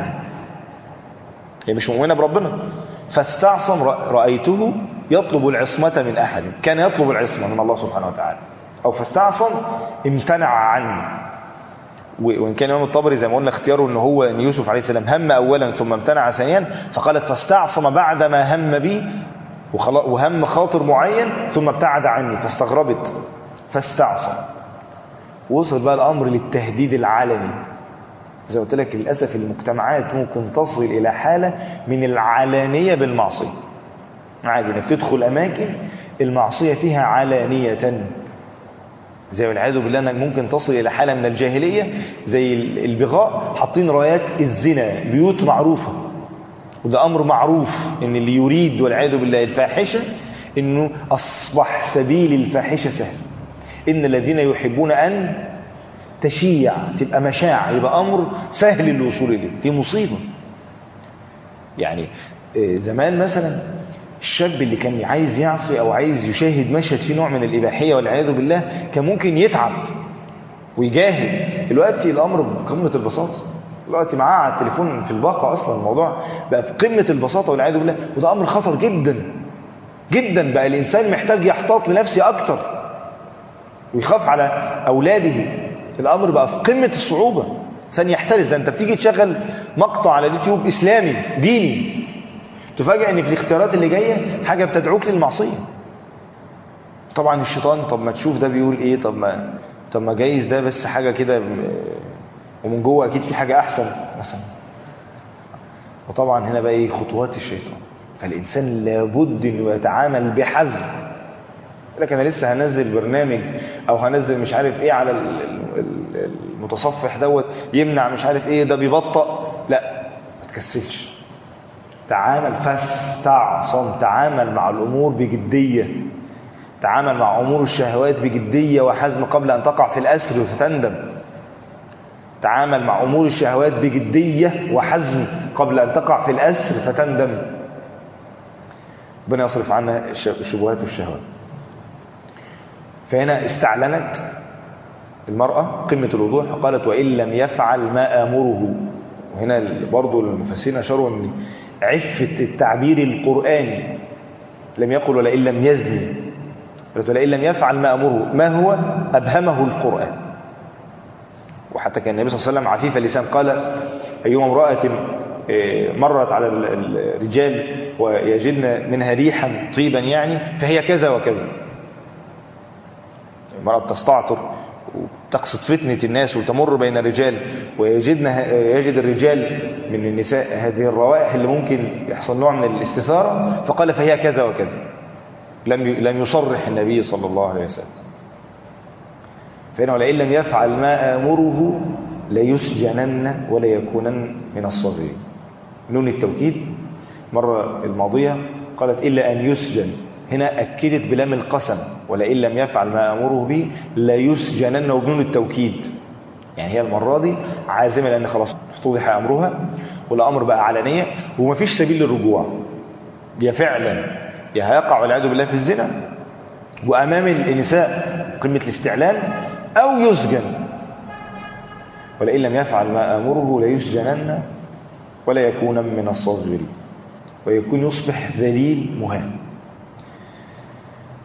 هي مش مؤمنة بربنا فاستعصم رأيته يطلب العصمة من أحد كان يطلب العصمة من الله سبحانه وتعالى أو فاستعصم امتنع عني وإن كان إمام الطبري زي ما قلنا اختياره أنه هو أن يوسف عليه السلام هم أولا ثم امتنع ثانيا فقالت فاستعصم بعد ما هم بي وهم خاطر معين ثم ابتعد عني فاستغربت فاستعصم وصل بقى الأمر للتهديد العلني زي ما قلت لك للأسف المجتمعات ممكن تصل إلى حالة من العلانية بالمعصية عادي انك تدخل أماكن المعصية فيها علانية زي والعياذ بالله انك ممكن تصل الى حاله من الجاهليه زي البغاء حاطين رايات الزنا بيوت معروفه وده امر معروف ان اللي يريد والعياذ بالله الفاحشه انه اصبح سبيل الفاحشه سهل ان الذين يحبون ان تشيع تبقى مشاع يبقى امر سهل الوصول اليه دي مصيبه يعني زمان مثلا الشاب اللي كان عايز يعصي او عايز يشاهد مشهد فيه نوع من الاباحيه والعياذ بالله كان ممكن يتعب ويجاهد دلوقتي الامر بقمه البساطه دلوقتي معاه على التليفون في الباقه اصلا الموضوع بقى في قمه البساطه والعياذ بالله وده امر خطر جدا جدا بقى الانسان محتاج يحتاط لنفسه اكتر ويخاف على اولاده الامر بقى في قمه الصعوبه انسان يحترس ده انت بتيجي تشغل مقطع على اليوتيوب اسلامي ديني تفاجئ ان في الاختيارات اللي جايه حاجه بتدعوك للمعصيه طبعا الشيطان طب ما تشوف ده بيقول ايه طب ما طب ما جايز ده بس حاجه كده ومن جوه اكيد في حاجه احسن مثلا وطبعا هنا بقى ايه خطوات الشيطان فالانسان لابد انه يتعامل بحزم لك انا لسه هنزل برنامج او هنزل مش عارف ايه على المتصفح دوت يمنع مش عارف ايه ده بيبطأ لا ما تكسلش تعامل فاستعصم تعامل مع الامور بجديه تعامل مع امور الشهوات بجديه وحزم قبل ان تقع في الاسر فتندم تعامل مع امور الشهوات بجديه وحزم قبل ان تقع في الاسر فتندم ربنا يصرف عنا الشبهات والشهوات فهنا استعلنت المرأة قمة الوضوح قالت وإن لم يفعل ما آمره وهنا برضو المفسرين أشاروا أن عفة التعبير القرآني لم يقل ولئن لم يزني قالت ولئن لم يفعل ما أمره ما هو أبهمه القرآن وحتى كان النبي صلى الله عليه وسلم عفيف اللسان قال أيما امرأة مرت على الرجال ويجدن منها ريحا طيبا يعني فهي كذا وكذا المرأة بتستعطر وتقصد فتنة الناس وتمر بين الرجال ويجدن يجد الرجال من النساء هذه الروائح اللي ممكن يحصل نوع من الاستثارة فقال فهي كذا وكذا لم لم يصرح النبي صلى الله عليه وسلم فإنه ولئن لم يفعل ما آمره ليسجنن ولا يكونن من الصغيرين نون التوكيد مرة الماضية قالت إلا أن يسجن هنا أكدت بلام القسم ولئن لم يفعل ما أمره به لا يسجنن وبنون التوكيد يعني هي المرة دي عازمة لأن خلاص افتضح أمرها والأمر بقى علنية ومفيش سبيل للرجوع يا فعلا يا هيقع والعياذ بالله في الزنا وأمام النساء قمة الاستعلان أو يسجن ولئن لم يفعل ما أمره ليسجنن ولا يكون من الصاغرين ويكون يصبح ذليل مهان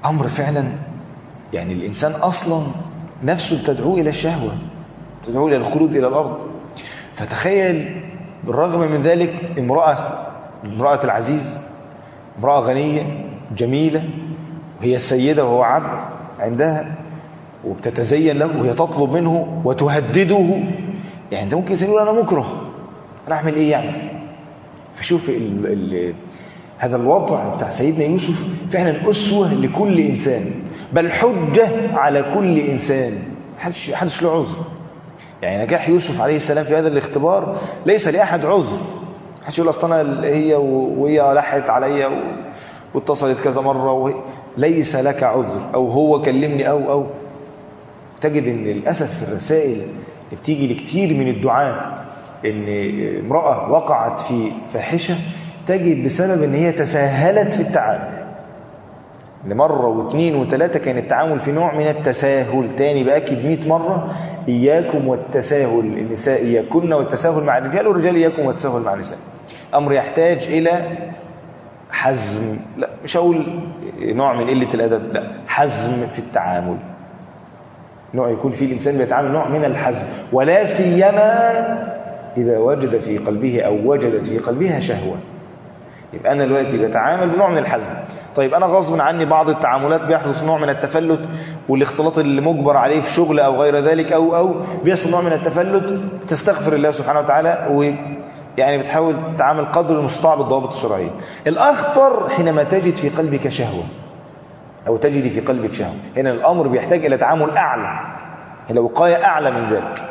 أمر فعلا يعني الإنسان أصلا نفسه تدعوه إلى الشهوة تدعوه إلى الخلود إلى الأرض فتخيل بالرغم من ذلك امرأة امرأة العزيز امرأة غنية جميلة وهي السيدة وهو عبد عندها وبتتزين له وهي تطلب منه وتهدده يعني انت ممكن يقول انا مكره انا اعمل ايه يعني فشوف ال ال هذا الوضع بتاع سيدنا يوسف فعلا اسوه لكل انسان بل حجه على كل انسان محدش محدش له عذر يعني نجاح يوسف عليه السلام في هذا الاختبار ليس لاحد عذر محدش يقول اصل انا هي وهي لحت عليا واتصلت كذا مره وهي ليس لك عذر او هو كلمني او او تجد ان للاسف في الرسائل اللي بتيجي لكتير من الدعاء ان امراه وقعت في فاحشه تجد بسبب ان هي تساهلت في التعامل ان مره واثنين وثلاثه كان التعامل في نوع من التساهل تاني باكد 100 مره اياكم والتساهل النساء اياكن والتساهل مع الرجال والرجال اياكم والتساهل مع النساء امر يحتاج الى حزم لا مش هقول نوع من قله الادب لا حزم في التعامل نوع يكون فيه الإنسان بيتعامل نوع من الحزم ولا سيما إذا وجد في قلبه أو وجدت في قلبها شهوة يبقى أنا دلوقتي بتعامل بنوع من الحزم طيب أنا غصب عني بعض التعاملات بيحدث نوع من التفلت والاختلاط اللي مجبر عليه في شغل أو غير ذلك أو أو بيحصل نوع من التفلت تستغفر الله سبحانه وتعالى ويعني بتحاول تتعامل قدر المستطاع بالضوابط الشرعية الأخطر حينما تجد في قلبك شهوة أو تجد في قلبك شهوة هنا الأمر بيحتاج إلى تعامل أعلى إلى وقاية أعلى من ذلك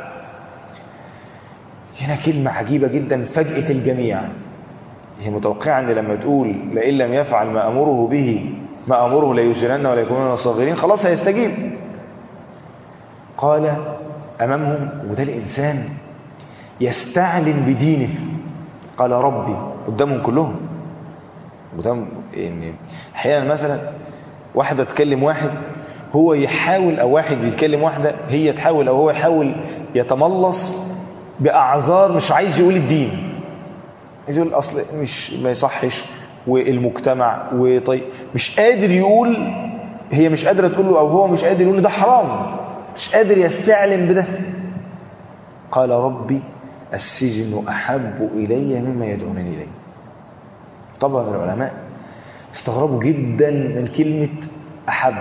هنا كلمة عجيبة جدا فجأة الجميع هي متوقعة أن لما تقول لئن لم يفعل ما أمره به ما أمره لا يسجنن ولا يكونون من الصاغرين خلاص هيستجيب قال أمامهم وده الإنسان يستعلن بدينه قال ربي قدامهم كلهم قدام يعني أحيانا مثلا واحدة تكلم واحد هو يحاول أو واحد بيتكلم واحدة هي تحاول أو هو يحاول يتملص بأعذار مش عايز يقول الدين عايز يقول أصل مش ما يصحش والمجتمع وطيب مش قادر يقول هي مش قادرة تقول له أو هو مش قادر يقول له ده حرام مش قادر يستعلم بده قال ربي السجن أحب إلي مما يدعونني إليه طبعا العلماء استغربوا جدا من كلمة أحب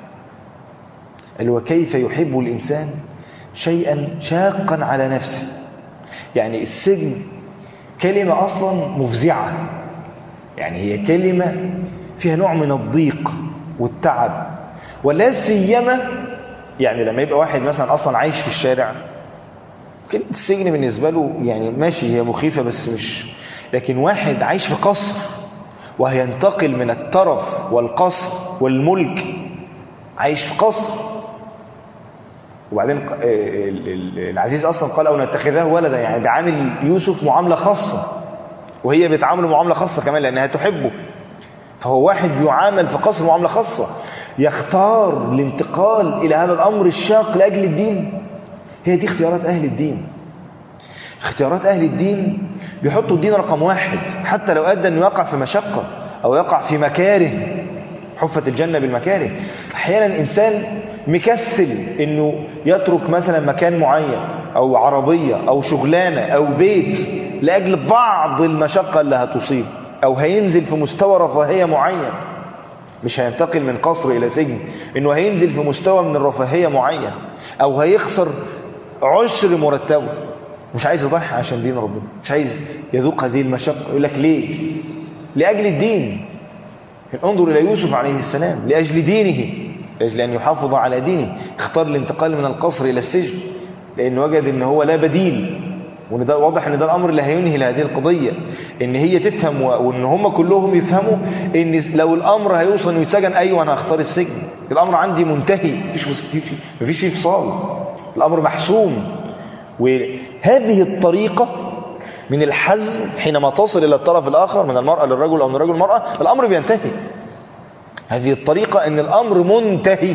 اللي هو كيف يحب الإنسان شيئا شاقا على نفسه يعني السجن كلمة أصلا مفزعة يعني هي كلمة فيها نوع من الضيق والتعب ولا سيما يعني لما يبقى واحد مثلا أصلا عايش في الشارع كلمة السجن بالنسبة له يعني ماشي هي مخيفة بس مش لكن واحد عايش في قصر وهينتقل من الترف والقصر والملك عايش في قصر وبعدين العزيز اصلا قال او نتخذه ولدا يعني بيعامل يوسف معامله خاصه وهي بتعامله معامله خاصه كمان لانها تحبه فهو واحد بيعامل في قصر معامله خاصه يختار الانتقال الى هذا الامر الشاق لاجل الدين هي دي اختيارات اهل الدين اختيارات اهل الدين بيحطوا الدين رقم واحد حتى لو ادى انه يقع في مشقه او يقع في مكاره حفت الجنه بالمكاره احيانا انسان مكسل انه يترك مثلا مكان معين او عربيه او شغلانه او بيت لاجل بعض المشقه اللي هتصيب او هينزل في مستوى رفاهيه معين مش هينتقل من قصر الى سجن انه هينزل في مستوى من الرفاهيه معين او هيخسر عشر مرتبه مش عايز يضحي عشان دين ربنا مش عايز يذوق هذه المشقه يقول لك ليه لاجل الدين انظر الى يوسف عليه السلام لاجل دينه لاجل ان يحافظ على دينه اختار الانتقال من القصر الى السجن لان وجد ان هو لا بديل وان ده واضح ان ده الامر اللي هينهي لهذه القضيه ان هي تفهم وان هم كلهم يفهموا ان لو الامر هيوصل انه يتسجن ايوه انا هختار السجن الامر عندي منتهي مفيش مفيش فيه فصال الامر محسوم وهذه الطريقه من الحزم حينما تصل الى الطرف الاخر من المراه للرجل او من الرجل للمراه الامر بينتهي هذه الطريقه ان الامر منتهي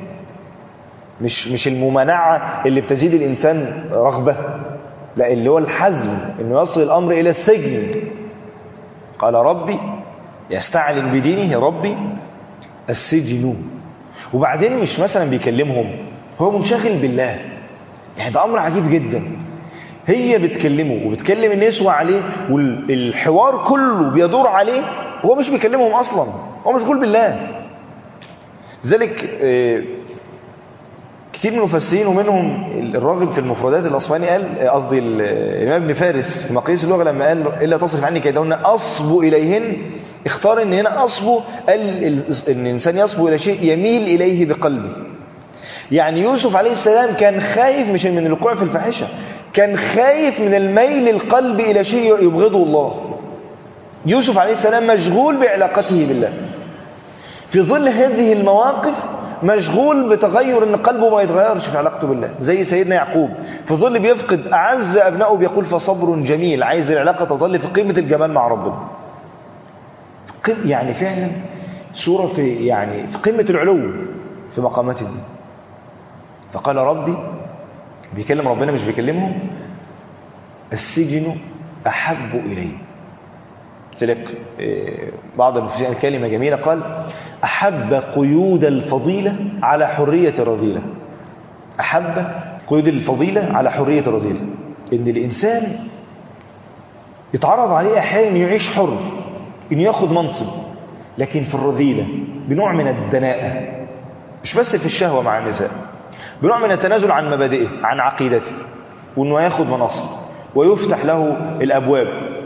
مش مش الممانعه اللي بتزيد الانسان رغبه لا اللي هو الحزم انه يصل الامر الى السجن قال ربي يستعلن بدينه ربي السجن وبعدين مش مثلا بيكلمهم هو منشغل بالله يعني ده امر عجيب جدا هي بتكلمه وبتكلم النسوة عليه والحوار كله بيدور عليه هو مش بيكلمهم اصلا هو مشغول بالله لذلك آه، كتير من المفسرين ومنهم الراغب في المفردات الاصفهاني قال آه، قصدي ال- الامام ابن فارس في مقاييس اللغه لما قال الا تصرف عني كيدهن اصبو اليهن اختار ان هنا اصبو قال ال- ان الانسان يصبو الى شيء يميل اليه بقلبه يعني يوسف عليه السلام كان خايف مش من الوقوع في الفاحشه كان خايف من الميل القلب الى شيء يبغضه الله يوسف عليه السلام مشغول بعلاقته بالله في ظل هذه المواقف مشغول بتغير ان قلبه ما يتغيرش في علاقته بالله زي سيدنا يعقوب في ظل بيفقد اعز ابنائه بيقول فصبر جميل عايز العلاقه تظل في قمه الجمال مع ربنا قم- يعني فعلا صوره في يعني في قمه العلو في مقامات الدين فقال ربي بيكلم ربنا مش بيكلمهم السجن احب الي سلك بعض المفسرين كلمة جميلة قال أحب قيود الفضيلة على حرية الرذيلة أحب قيود الفضيلة على حرية الرذيلة إن الإنسان يتعرض عليه أحيانا يعيش حر إن ياخد منصب لكن في الرذيلة بنوع من الدناءة مش بس في الشهوة مع النساء بنوع من التنازل عن مبادئه عن عقيدته وإنه ياخد مناصب ويفتح له الأبواب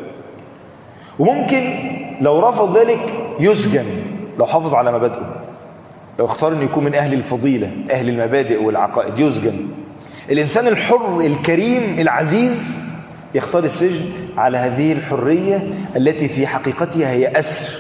وممكن لو رفض ذلك يسجن لو حافظ على مبادئه لو اختار انه يكون من اهل الفضيلة اهل المبادئ والعقائد يسجن الانسان الحر الكريم العزيز يختار السجن على هذه الحرية التي في حقيقتها هي أسر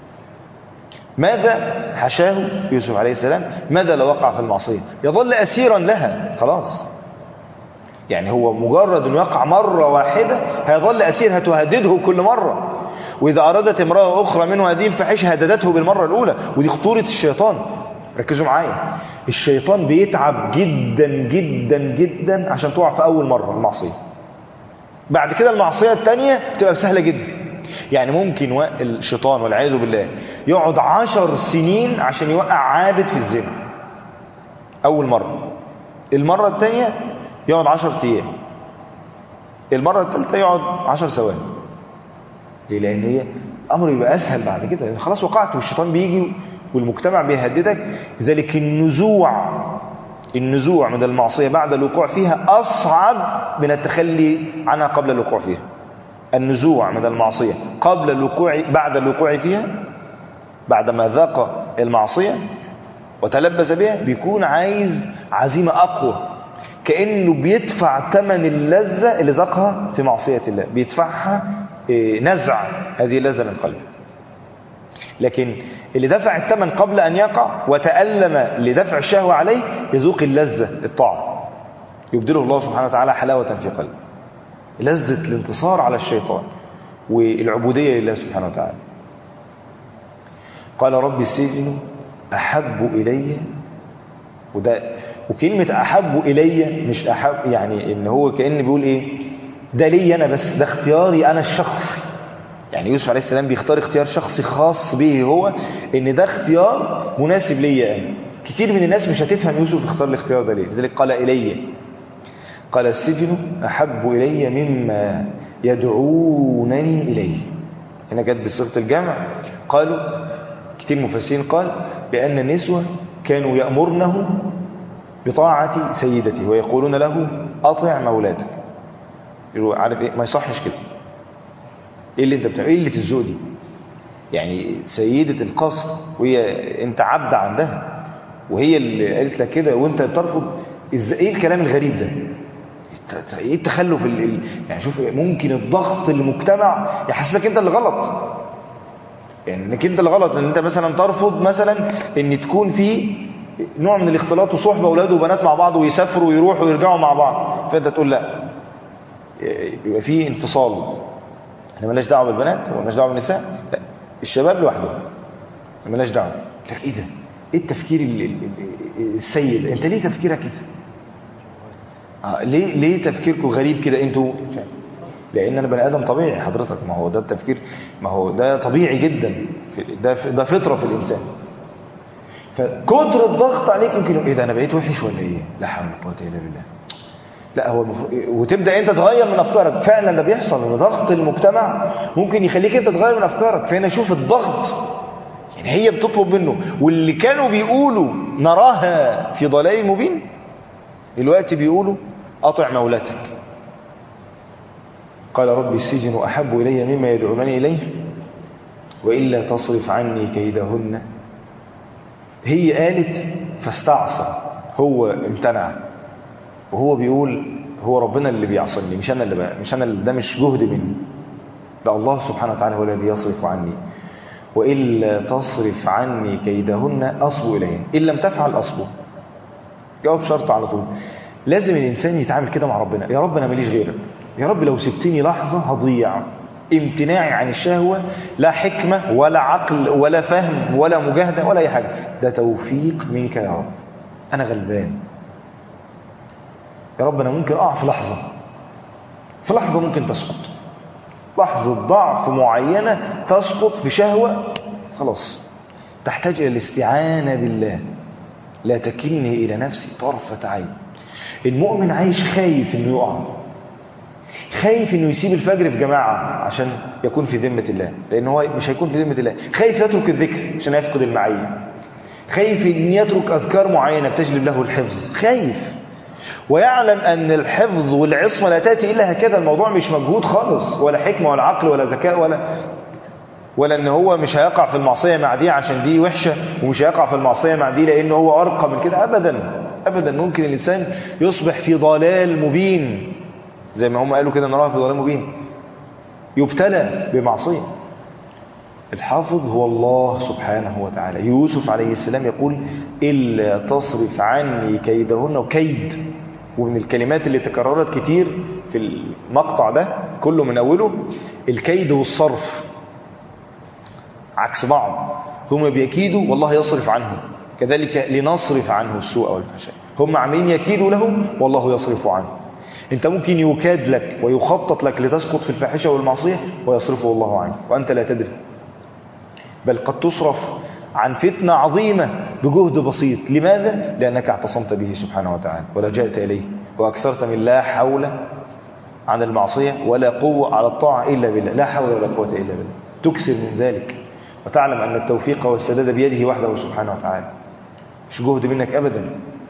ماذا حشاه يوسف عليه السلام ماذا لو وقع في المعصية يظل أسيرا لها خلاص يعني هو مجرد انه يقع مرة واحدة هيظل أسير هتهدده كل مرة وإذا أرادت امرأة أخرى منه هذه الفحش هددته بالمرة الأولى ودي خطورة الشيطان ركزوا معايا الشيطان بيتعب جدا جدا جدا عشان تقع في أول مرة المعصية بعد كده المعصية الثانية بتبقى سهلة جدا يعني ممكن و- الشيطان والعياذ بالله يقعد عشر سنين عشان يوقع عابد في الزنا أول مرة المرة الثانية يقعد عشر أيام المرة الثالثة يقعد عشر ثواني ليه؟ لأن هي أمر يبقى أسهل بعد كده لأن خلاص وقعت والشيطان بيجي والمجتمع بيهددك لذلك النزوع النزوع من المعصية بعد الوقوع فيها أصعب من التخلي عنها قبل الوقوع فيها النزوع من المعصية قبل الوقوع بعد الوقوع فيها بعدما ذاق المعصية وتلبس بها بيكون عايز عزيمة أقوى كأنه بيدفع ثمن اللذة اللي ذاقها في معصية الله بيدفعها إيه، نزع هذه اللذة من قلبه لكن اللي دفع الثمن قبل أن يقع وتألم لدفع الشهوة عليه يذوق اللذة الطاعة يبدله الله سبحانه وتعالى حلاوة في قلبه لذة الانتصار على الشيطان والعبودية لله سبحانه وتعالى قال رب السجن أحب إلي وده وكلمة أحب إلي مش أحب يعني إن هو كأن بيقول إيه ده لي أنا بس ده اختياري أنا الشخصي يعني يوسف عليه السلام بيختار اختيار شخصي خاص به هو إن ده اختيار مناسب ليا أنا كتير من الناس مش هتفهم يوسف اختار الاختيار ده ليه لذلك قال إلي قال السجن أحب إلي مما يدعونني إليه هنا جت بصيغة الجمع قالوا كتير مفسرين قال بأن النسوة كانوا يأمرنه بطاعة سيدته ويقولون له أطع مولاتك يقولوا عارف إيه ما يصحش كده إيه اللي أنت بتعمل إيه اللي تزوق دي يعني سيدة القصر وهي أنت عبد عندها وهي اللي قالت لك كده وأنت ترفض إزاي إيه الكلام الغريب ده ايه التخلف ال... ال- يعني شوف ممكن الضغط المجتمع يحسسك انت اللي غلط يعني انك انت اللي غلط ان انت مثلا ترفض مثلا ان تكون في نوع من الاختلاط وصحبه اولاد وبنات مع بعض ويسافروا ويروحوا ويرجعوا مع بعض فانت تقول لا يبقى في انفصال احنا مالناش دعوه بالبنات ومالناش دعوه بالنساء لا الشباب لوحدهم مالناش دعوه لك ايه ده ايه التفكير ال- ال- ال- السيد انت ليه تفكيرك كده آه، ليه ليه تفكيركم غريب كده انتوا لان انا بني ادم طبيعي حضرتك ما هو ده التفكير ما هو ده طبيعي جدا في- ده ده فطره في الانسان فكتر الضغط عليك يمكن ايه ده انا بقيت وحش ولا ايه لا حول ولا قوه الا بالله لا هو المفروض وتبدا انت تغير من افكارك فعلا ده بيحصل ان ضغط المجتمع ممكن يخليك انت تغير من افكارك فهنا شوف الضغط يعني هي بتطلب منه واللي كانوا بيقولوا نراها في ضلال مبين دلوقتي بيقولوا اطع مولاتك قال ربي السجن احب الي مما يدعونني اليه والا تصرف عني كيدهن هي قالت فاستعصى هو امتنع وهو بيقول هو ربنا اللي بيعصمني مش انا اللي بقى مش انا اللي ده مش جهد مني ده الله سبحانه وتعالى هو الذي يصرف عني والا تصرف عني كيدهن اصبو اليهن ان لم تفعل اصبو جاوب شرط على طول لازم الانسان يتعامل كده مع ربنا يا رب انا ماليش غيرك يا رب لو سبتني لحظه هضيع امتناعي عن الشهوه لا حكمه ولا عقل ولا فهم ولا مجاهده ولا اي حاجه ده توفيق منك يا رب انا غلبان يا رب انا ممكن اقع في لحظه في لحظه ممكن تسقط لحظه ضعف معينه تسقط في شهوه خلاص تحتاج الى الاستعانه بالله لا تكلني الى نفسي طرفه عين المؤمن عايش خايف انه يقع خايف انه يسيب الفجر في جماعه عشان يكون في ذمه الله لان هو مش هيكون في ذمه الله خايف يترك الذكر عشان يفقد المعيه خايف ان يترك اذكار معينه بتجلب له الحفظ خايف ويعلم أن الحفظ والعصمة لا تأتي إلا هكذا الموضوع مش مجهود خالص ولا حكمة ولا عقل ولا ذكاء ولا ولا ان هو مش هيقع في المعصية مع دي عشان دي وحشة ومش هيقع في المعصية مع دي لأنه هو أرقى من كده أبدا أبدا ممكن الإنسان يصبح في ضلال مبين زي ما هم قالوا كده نراها في ضلال مبين يبتلى بمعصية الحافظ هو الله سبحانه وتعالى يوسف عليه السلام يقول إلا تصرف عني كيدهن وكيد ومن الكلمات اللي تكررت كتير في المقطع ده كله من أوله الكيد والصرف عكس بعض هم بيكيدوا والله يصرف عنهم كذلك لنصرف عنه السوء والفحشاء هم عاملين يكيدوا له والله يصرف عنه انت ممكن يكاد لك ويخطط لك لتسقط في الفاحشه والمعصيه ويصرفه الله عنك وانت لا تدري بل قد تصرف عن فتنة عظيمة بجهد بسيط لماذا؟ لأنك اعتصمت به سبحانه وتعالى ولجأت إليه وأكثرت من لا حول عن المعصية ولا قوة على الطاعة إلا بالله لا حول ولا قوة إلا بالله تكسر من ذلك وتعلم أن التوفيق والسداد بيده وحده سبحانه وتعالى مش جهد منك أبدا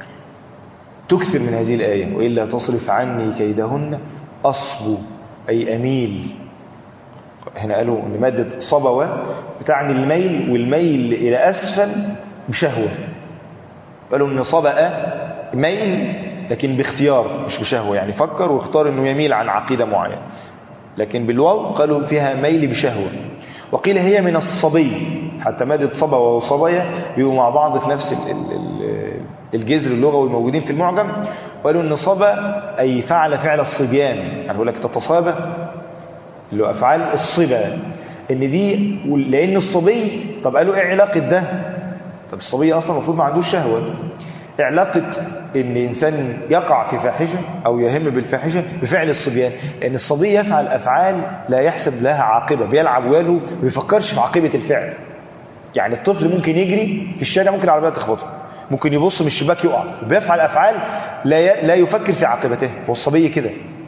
تكثر من هذه الآية وإلا تصرف عني كيدهن أصب أي أميل هنا قالوا ان مادة صبوة بتعني الميل والميل إلى أسفل بشهوة قالوا ان صبأ ميل لكن باختيار مش بشهوة يعني فكر واختار انه يميل عن عقيدة معينة لكن بالواو قالوا فيها ميل بشهوة وقيل هي من الصبي حتى مادة صبوة وصبية بيبقوا مع بعض في نفس ال ال ال الجذر اللغوي الموجودين في المعجم وقالوا ان صبا أي فعل فعل الصبيان يعني يقول لك تتصابى اللي هو افعال الصبا ان دي لان الصبي طب قالوا ايه علاقه ده طب الصبي اصلا المفروض ما عندوش شهوه علاقه ان انسان يقع في فاحشه او يهم بالفاحشه بفعل الصبيان لان الصبي يفعل افعال لا يحسب لها عاقبه بيلعب وياله ما بيفكرش في عاقبه الفعل يعني الطفل ممكن يجري في الشارع ممكن العربيه تخبطه ممكن يبص من الشباك يقع بيفعل افعال لا لا يفكر في عاقبته هو الصبي كده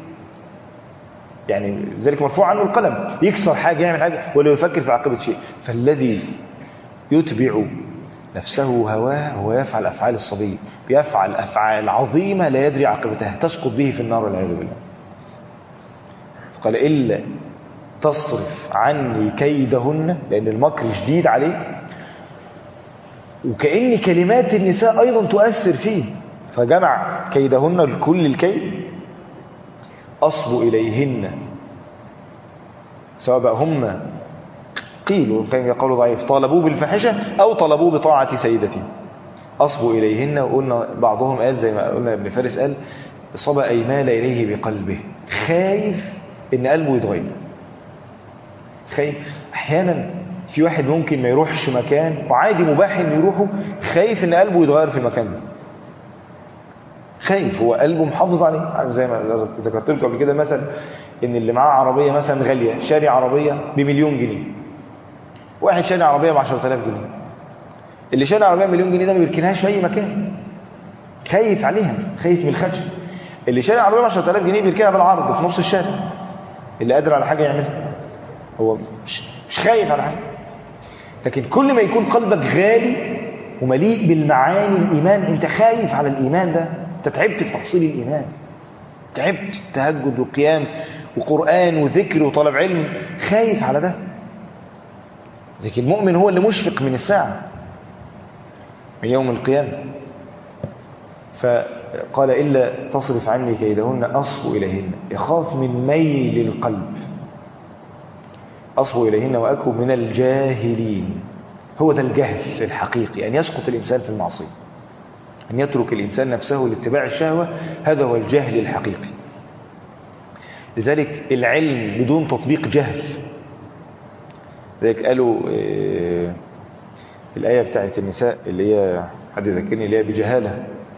يعني ذلك مرفوع عنه القلم يكسر حاجة يعمل حاجة ولا يفكر في عاقبة شيء فالذي يتبع نفسه هواه هو يفعل أفعال الصبي بيفعل أفعال عظيمة لا يدري عاقبتها تسقط به في النار والعياذ بالله قال إلا تصرف عني كيدهن لأن المكر شديد عليه وكأن كلمات النساء أيضا تؤثر فيه فجمع كيدهن لكل الكيد أصب إليهن سواء بقى هم قيلوا كان يقولوا ضعيف طالبوا بالفحشة أو طلبوا بطاعة سيدتي أصب إليهن وقلنا بعضهم قال زي ما قلنا ابن فارس قال صب أي مال إليه بقلبه خايف إن قلبه يتغير خايف أحيانا في واحد ممكن ما يروحش مكان وعادي مباح إنه يروحه خايف إن قلبه يتغير في المكان ده خايف هو قلبه محافظ عليه عارف زي ما ذكرت لكم قبل كده مثلا ان اللي معاه عربيه مثلا غاليه شاري عربيه بمليون جنيه واحد شاري عربيه ب 10000 جنيه اللي شاري عربيه مليون جنيه ده ما بيركنهاش في اي مكان خايف عليها خايف من الخدش اللي شاري عربيه ب 10000 جنيه بيركنها بالعرض في نص الشارع اللي قادر على حاجه يعملها هو مش, مش خايف على حاجه لكن كل ما يكون قلبك غالي ومليء بالمعاني الايمان انت خايف على الايمان ده انت تعبت في تحصيل الايمان تعبت تهجد وقيام وقران وذكر وطلب علم خايف على ده لكن المؤمن هو اللي مشفق من الساعه من يوم القيامه فقال إلا تصرف عني كيدهن أصب إليهن يخاف من ميل القلب أصب إليهن وأكون من الجاهلين هو ده الجهل الحقيقي أن يسقط الإنسان في المعصية أن يترك الإنسان نفسه لاتباع الشهوة هذا هو الجهل الحقيقي لذلك العلم بدون تطبيق جهل لذلك قالوا آه، الآية بتاعت النساء اللي هي حد يذكرني اللي هي بجهالة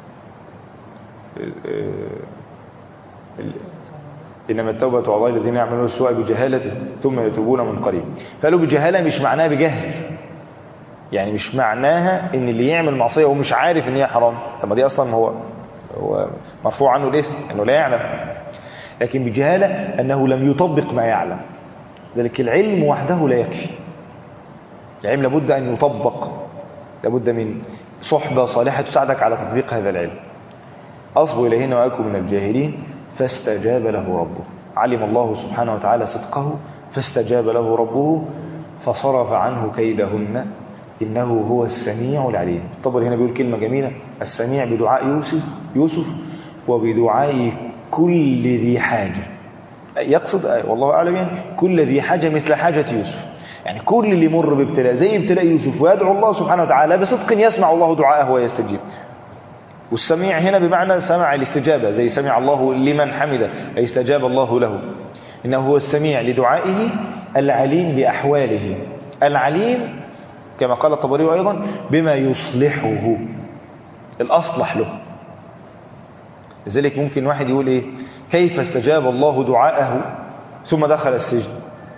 إنما التوبة على الله الذين يعملون السوء بجهالة ثم يتوبون من قريب فقالوا بجهالة مش معناها بجهل يعني مش معناها ان اللي يعمل معصية ومش عارف ان هي حرام طب ما دي اصلا هو هو مرفوع عنه الاثم انه لا يعلم لكن بجهالة انه لم يطبق ما يعلم ذلك العلم وحده لا يكفي العلم لابد ان يطبق لابد من صحبة صالحة تساعدك على تطبيق هذا العلم أصبوا إليهن وأكوا من الجاهلين فاستجاب له ربه علم الله سبحانه وتعالى صدقه فاستجاب له ربه فصرف عنه كيدهن إنه هو السميع العليم الطبري هنا بيقول كلمة جميلة السميع بدعاء يوسف يوسف وبدعاء كل ذي حاجة يقصد والله أعلم يعني كل ذي حاجة مثل حاجة يوسف يعني كل اللي يمر بابتلاء زي ابتلاء يوسف ويدعو الله سبحانه وتعالى بصدق يسمع الله دعاءه ويستجيب والسميع هنا بمعنى سمع الاستجابة زي سمع الله لمن حمده أي استجاب الله له إنه هو السميع لدعائه العليم بأحواله العليم كما قال الطبري أيضا بما يصلحه الأصلح له لذلك ممكن واحد يقول إيه كيف استجاب الله دعاءه ثم دخل السجن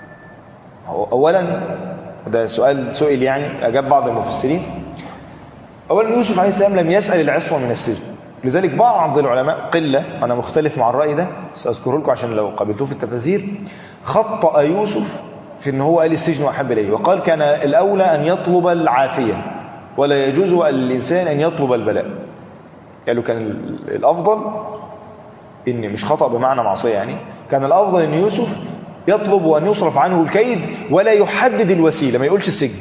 أولا ده سؤال سئل يعني أجاب بعض المفسرين أولا يوسف عليه السلام لم يسأل العصمة من السجن لذلك بعض العلماء قلة أنا مختلف مع الرأي ده سأذكره لكم عشان لو قابلتوه في التفاسير خطأ يوسف في أنه هو قال السجن وأحب إليه وقال كان الأولى أن يطلب العافية ولا يجوز للإنسان أن يطلب البلاء قالوا كان الأفضل إن مش خطأ بمعنى معصية يعني كان الأفضل أن يوسف يطلب أن يصرف عنه الكيد ولا يحدد الوسيلة ما يقولش السجن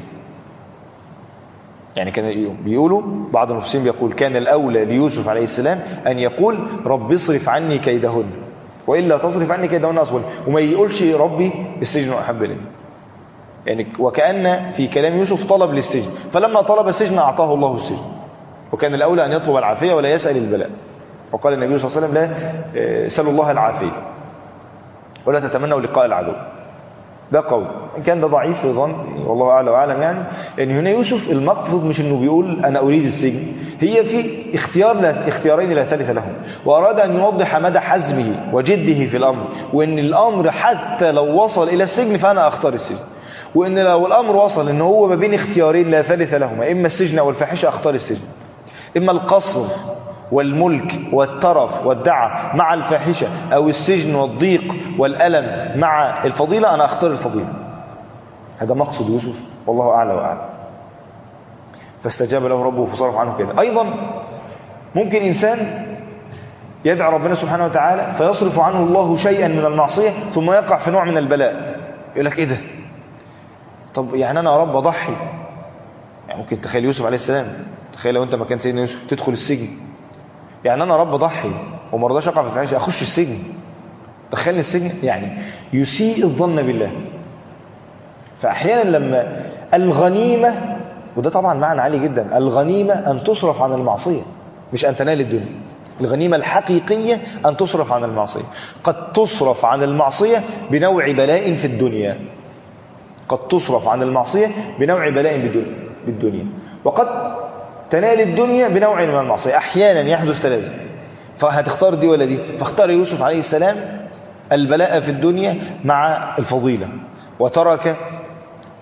يعني كان بيقولوا بعض المفسرين بيقول كان الأولى ليوسف عليه السلام أن يقول رب اصرف عني كيدهن وإلا تصرف عني كيدهن أصلا وما يقولش ربي السجن أحب لي يعني وكأن في كلام يوسف طلب للسجن فلما طلب السجن أعطاه الله السجن وكان الأولى أن يطلب العافية ولا يسأل البلاء وقال النبي صلى الله عليه وسلم لا سألوا الله العافية ولا تتمنوا لقاء العدو ده قول إن كان ده ضعيف في ظن والله أعلى وأعلم يعني لأن هنا يوسف المقصد مش أنه بيقول أنا أريد السجن هي في اختيار لا اختيارين لا ثالث لهم وأراد أن يوضح مدى حزمه وجده في الأمر وأن الأمر حتى لو وصل إلى السجن فأنا أختار السجن وأن لو الأمر وصل أنه هو ما بين اختيارين لا ثالث لهما إما السجن أو الفاحشة أختار السجن إما القصر والملك والترف والدعة مع الفاحشة أو السجن والضيق والألم مع الفضيلة أنا أختار الفضيلة هذا مقصد يوسف والله أعلى وأعلم فاستجاب له ربه فصرف عنه كده أيضا ممكن إنسان يدعى ربنا سبحانه وتعالى فيصرف عنه الله شيئا من المعصية ثم يقع في نوع من البلاء يقول لك إيه ده طب يعني أنا يا رب أضحي يعني ممكن تخيل يوسف عليه السلام تخيل لو أنت مكان سيدنا يوسف تدخل السجن يعني انا رب ضحي وما رضاش اقع في الفاحشه اخش السجن دخلني السجن يعني يسيء الظن بالله فاحيانا لما الغنيمه وده طبعا معنى عالي جدا الغنيمه ان تصرف عن المعصيه مش ان تنال الدنيا الغنيمة الحقيقية أن تصرف عن المعصية قد تصرف عن المعصية بنوع بلاء في الدنيا قد تصرف عن المعصية بنوع بلاء بالدنيا وقد تنال الدنيا بنوع من المعصية أحيانا يحدث ثلاثة فهتختار دي ولا دي فاختار يوسف عليه السلام البلاء في الدنيا مع الفضيلة وترك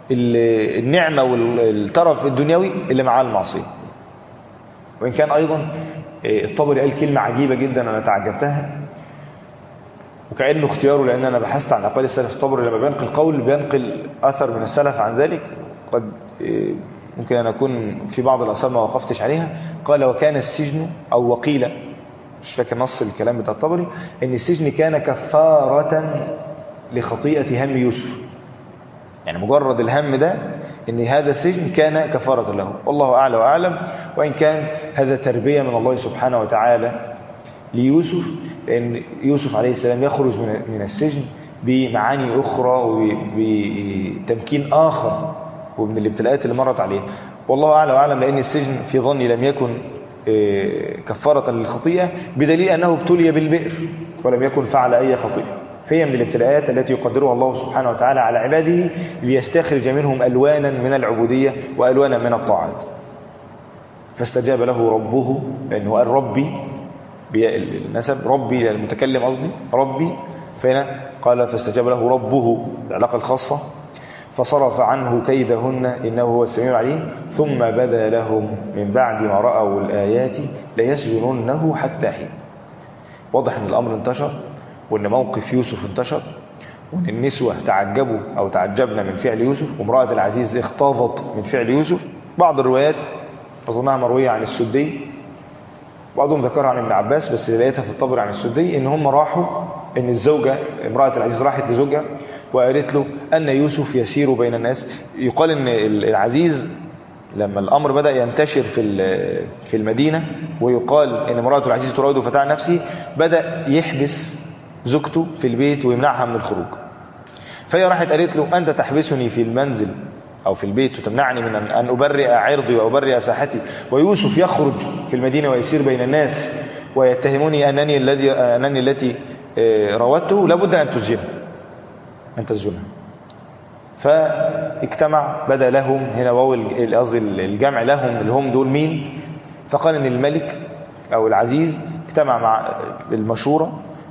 ال- النعمة والطرف الدنيوي اللي معاه المعصية وإن كان أيضا آه، الطبري قال كلمة عجيبة جدا أنا تعجبتها وكأنه اختياره لأن أنا بحثت عن أقوال السلف الطبري لما بينقل قول بينقل أثر من السلف عن ذلك قد آه، ممكن أن أكون في بعض الآثار ما وقفتش عليها قال وكان السجن أو وقيل مش فاكر نص الكلام بتاع الطبري ان السجن كان كفارة لخطيئة هم يوسف يعني مجرد الهم ده ان هذا السجن كان كفارة له والله اعلى واعلم وان كان هذا تربية من الله سبحانه وتعالى ليوسف لان يوسف عليه السلام يخرج من من السجن بمعاني اخرى وبتمكين اخر ومن الابتلاءات اللي مرت عليه والله اعلى واعلم لان السجن في ظني لم يكن إيه، كفارة للخطيئة بدليل أنه ابتلي بالبئر ولم يكن فعل أي خطيئة فهي من الابتلاءات التي يقدرها الله سبحانه وتعالى على عباده ليستخرج منهم ألوانا من العبودية وألوانا من الطاعات فاستجاب له ربه لأنه قال ربي بياء النسب ربي المتكلم قصدي ربي فهنا قال فاستجاب له ربه العلاقة الخاصة فصرف عنه كيدهن إنه هو السميع العليم ثم بدا لهم من بعد ما رأوا الآيات ليسجننه حتى حين واضح أن الأمر انتشر وأن موقف يوسف انتشر وأن النسوة تعجبوا أو تعجبنا من فعل يوسف وامرأة العزيز اختاضت من فعل يوسف بعض الروايات أظنها مروية عن السدي بعضهم ذكرها عن ابن عباس بس لقيتها في الطبر عن السدي ان هم راحوا ان الزوجة امرأة العزيز راحت لزوجها وقالت له ان يوسف يسير بين الناس يقال ان العزيز لما الامر بدأ ينتشر في ال- في المدينة ويقال ان امرأة العزيز تراود فتاة عن نفسه بدأ يحبس زوجته في البيت ويمنعها من الخروج فهي راحت قالت له أنت تحبسني في المنزل أو في البيت وتمنعني من أن أن أبرئ عرضي وأبرئ ساحتي ويوسف يخرج في المدينة ويسير بين الناس ويتهموني أنني الذي أنني التي آه، راودته لابد أن تسجنه أن تسجنها فاجتمع بدا لهم هنا واو ال- قصدي الجمع لهم اللي هم دول مين فقال ان الملك او العزيز اجتمع مع المشورة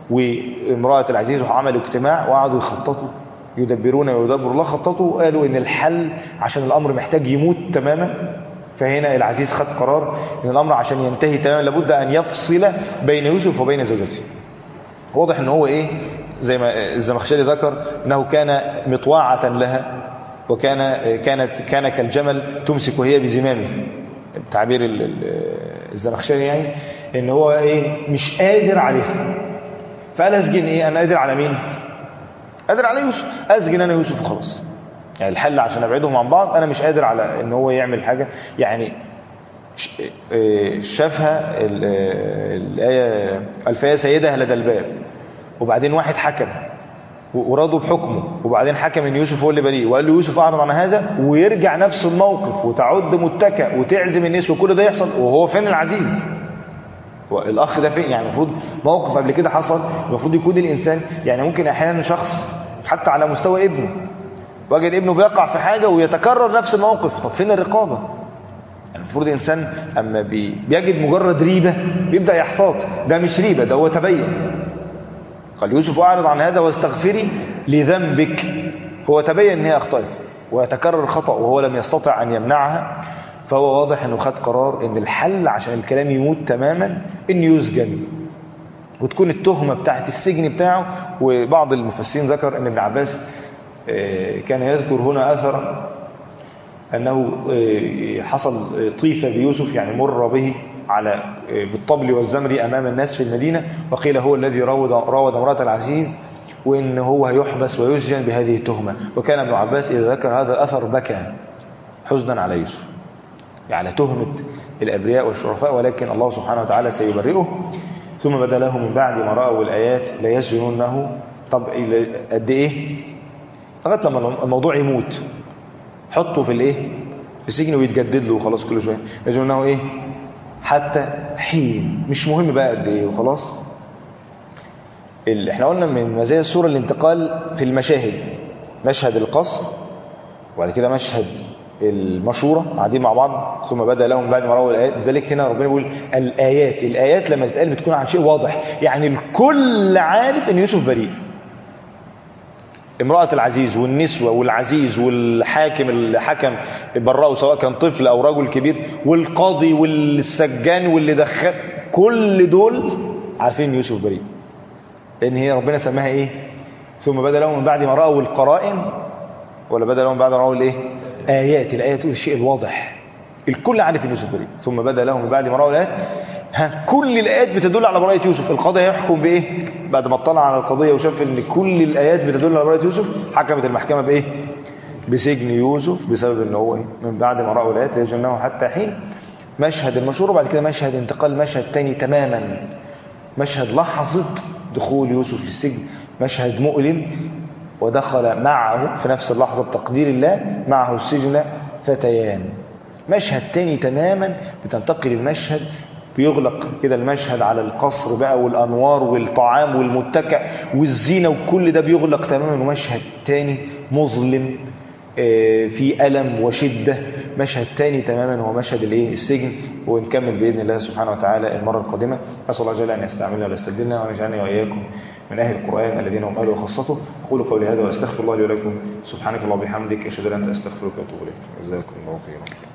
وامرأة العزيز وعملوا اجتماع وقعدوا يخططوا يدبرون ويدبر الله خططوا قالوا ان الحل عشان الامر محتاج يموت تماما فهنا العزيز خد قرار ان الامر عشان ينتهي تماما لابد ان يفصل بين يوسف وبين زوجته واضح ان هو ايه زي ما الزمخشري ذكر انه كان مطواعة لها وكان كانت كان كالجمل تمسك وهي بزمامه تعبير ال- ال- الزمخشري يعني ان هو ايه مش قادر عليها فقال اسجن ايه انا قادر على مين قادر على يوسف اسجن انا يوسف وخلاص يعني الحل عشان ابعدهم عن بعض انا مش قادر على ان هو يعمل حاجه يعني ش- إيه شافها ال- آه، الآية الفيا سيدها لدى الباب وبعدين واحد حكم و- ورضوا بحكمه وبعدين حكم ان يوسف هو اللي بريء وقال له يوسف اعرض عن هذا ويرجع نفس الموقف وتعد متكأ وتعزم الناس وكل ده يحصل وهو فين العزيز هو الاخ ده فين يعني المفروض موقف قبل كده حصل المفروض يكون الانسان يعني ممكن احيانا شخص حتى على مستوى ابنه وجد ابنه بيقع في حاجه ويتكرر نفس الموقف طب فين الرقابه يعني المفروض الانسان اما بي بيجد مجرد ريبه بيبدا يحتاط ده مش ريبه ده هو تبين قال يوسف اعرض عن هذا واستغفري لذنبك هو تبين ان هي اخطات ويتكرر خطا وهو لم يستطع ان يمنعها فهو واضح انه خد قرار ان الحل عشان الكلام يموت تماما ان يسجن وتكون التهمة بتاعت السجن بتاعه وبعض المفسرين ذكر ان ابن عباس آه، كان يذكر هنا اثرا انه آه، حصل طيف بيوسف يعني مر به على آه، بالطبل والزمر امام الناس في المدينة وقيل هو الذي راود راود امرأة العزيز وان هو هيحبس ويسجن بهذه التهمة وكان ابن عباس اذا ذكر هذا الاثر بكى حزنا على يوسف يعني تهمة الأبرياء والشرفاء ولكن الله سبحانه وتعالى سيبرئه ثم بدا له من بعد ما رأوا الآيات ليسجنونه طب إلى- قد إيه لغاية لما الموضوع يموت حطه في الإيه في السجن ويتجدد له وخلاص كل شوية يسجنونه إيه حتى حين مش مهم بقى قد إيه وخلاص ال- احنا قلنا من مزايا السورة الانتقال في المشاهد مشهد القصر وبعد كده مشهد المشورة قاعدين مع بعض ثم بدأ لهم بعد ما رأوا الآيات لذلك هنا ربنا بيقول الآيات الآيات لما تتقال بتكون عن شيء واضح يعني الكل عارف ان يوسف بريء امرأة العزيز والنسوة والعزيز والحاكم اللي حكم برأه سواء كان طفل أو رجل كبير والقاضي والسجان واللي دخل كل دول عارفين يوسف بريء لأن هي ربنا سماها إيه ثم بدأ لهم من بعد ما رأوا القرائن ولا بدأ لهم بعد ما رأوا الإيه آيات الآيات تقول الشيء الواضح الكل عارف ان يوسف بريء ثم بدا لهم من بعد ما راوا الايات ها كل الايات بتدل على براءه يوسف القاضي هيحكم بايه بعد ما اطلع على القضيه وشاف ان كل الايات بتدل على براءه يوسف حكمت المحكمه بايه بسجن يوسف بسبب ان هو إيه؟ من بعد ما راوا الايات ليجنه حتى حين مشهد المشهور وبعد كده مشهد انتقال مشهد تاني تماما مشهد لحظه دخول يوسف للسجن مشهد مؤلم ودخل معه في نفس اللحظه بتقدير الله معه السجن فتيان مشهد تاني تماما بتنتقل المشهد بيغلق كده المشهد على القصر بقى والانوار والطعام والمتكئ والزينه وكل ده بيغلق تماما ومشهد تاني مظلم آه، في الم وشده مشهد تاني تماما هو مشهد الايه السجن ونكمل باذن الله سبحانه وتعالى المره القادمه اسال الله جل ان يستعملنا ويستبدلنا وان يجعلني واياكم من اهل القران الذين هم اهله وخاصته اقول قولي هذا واستغفر الله لي ولكم سبحانك اللهم وبحمدك اشهد ان لا اله الا انت استغفرك واتوب اليك جزاكم الله خيرا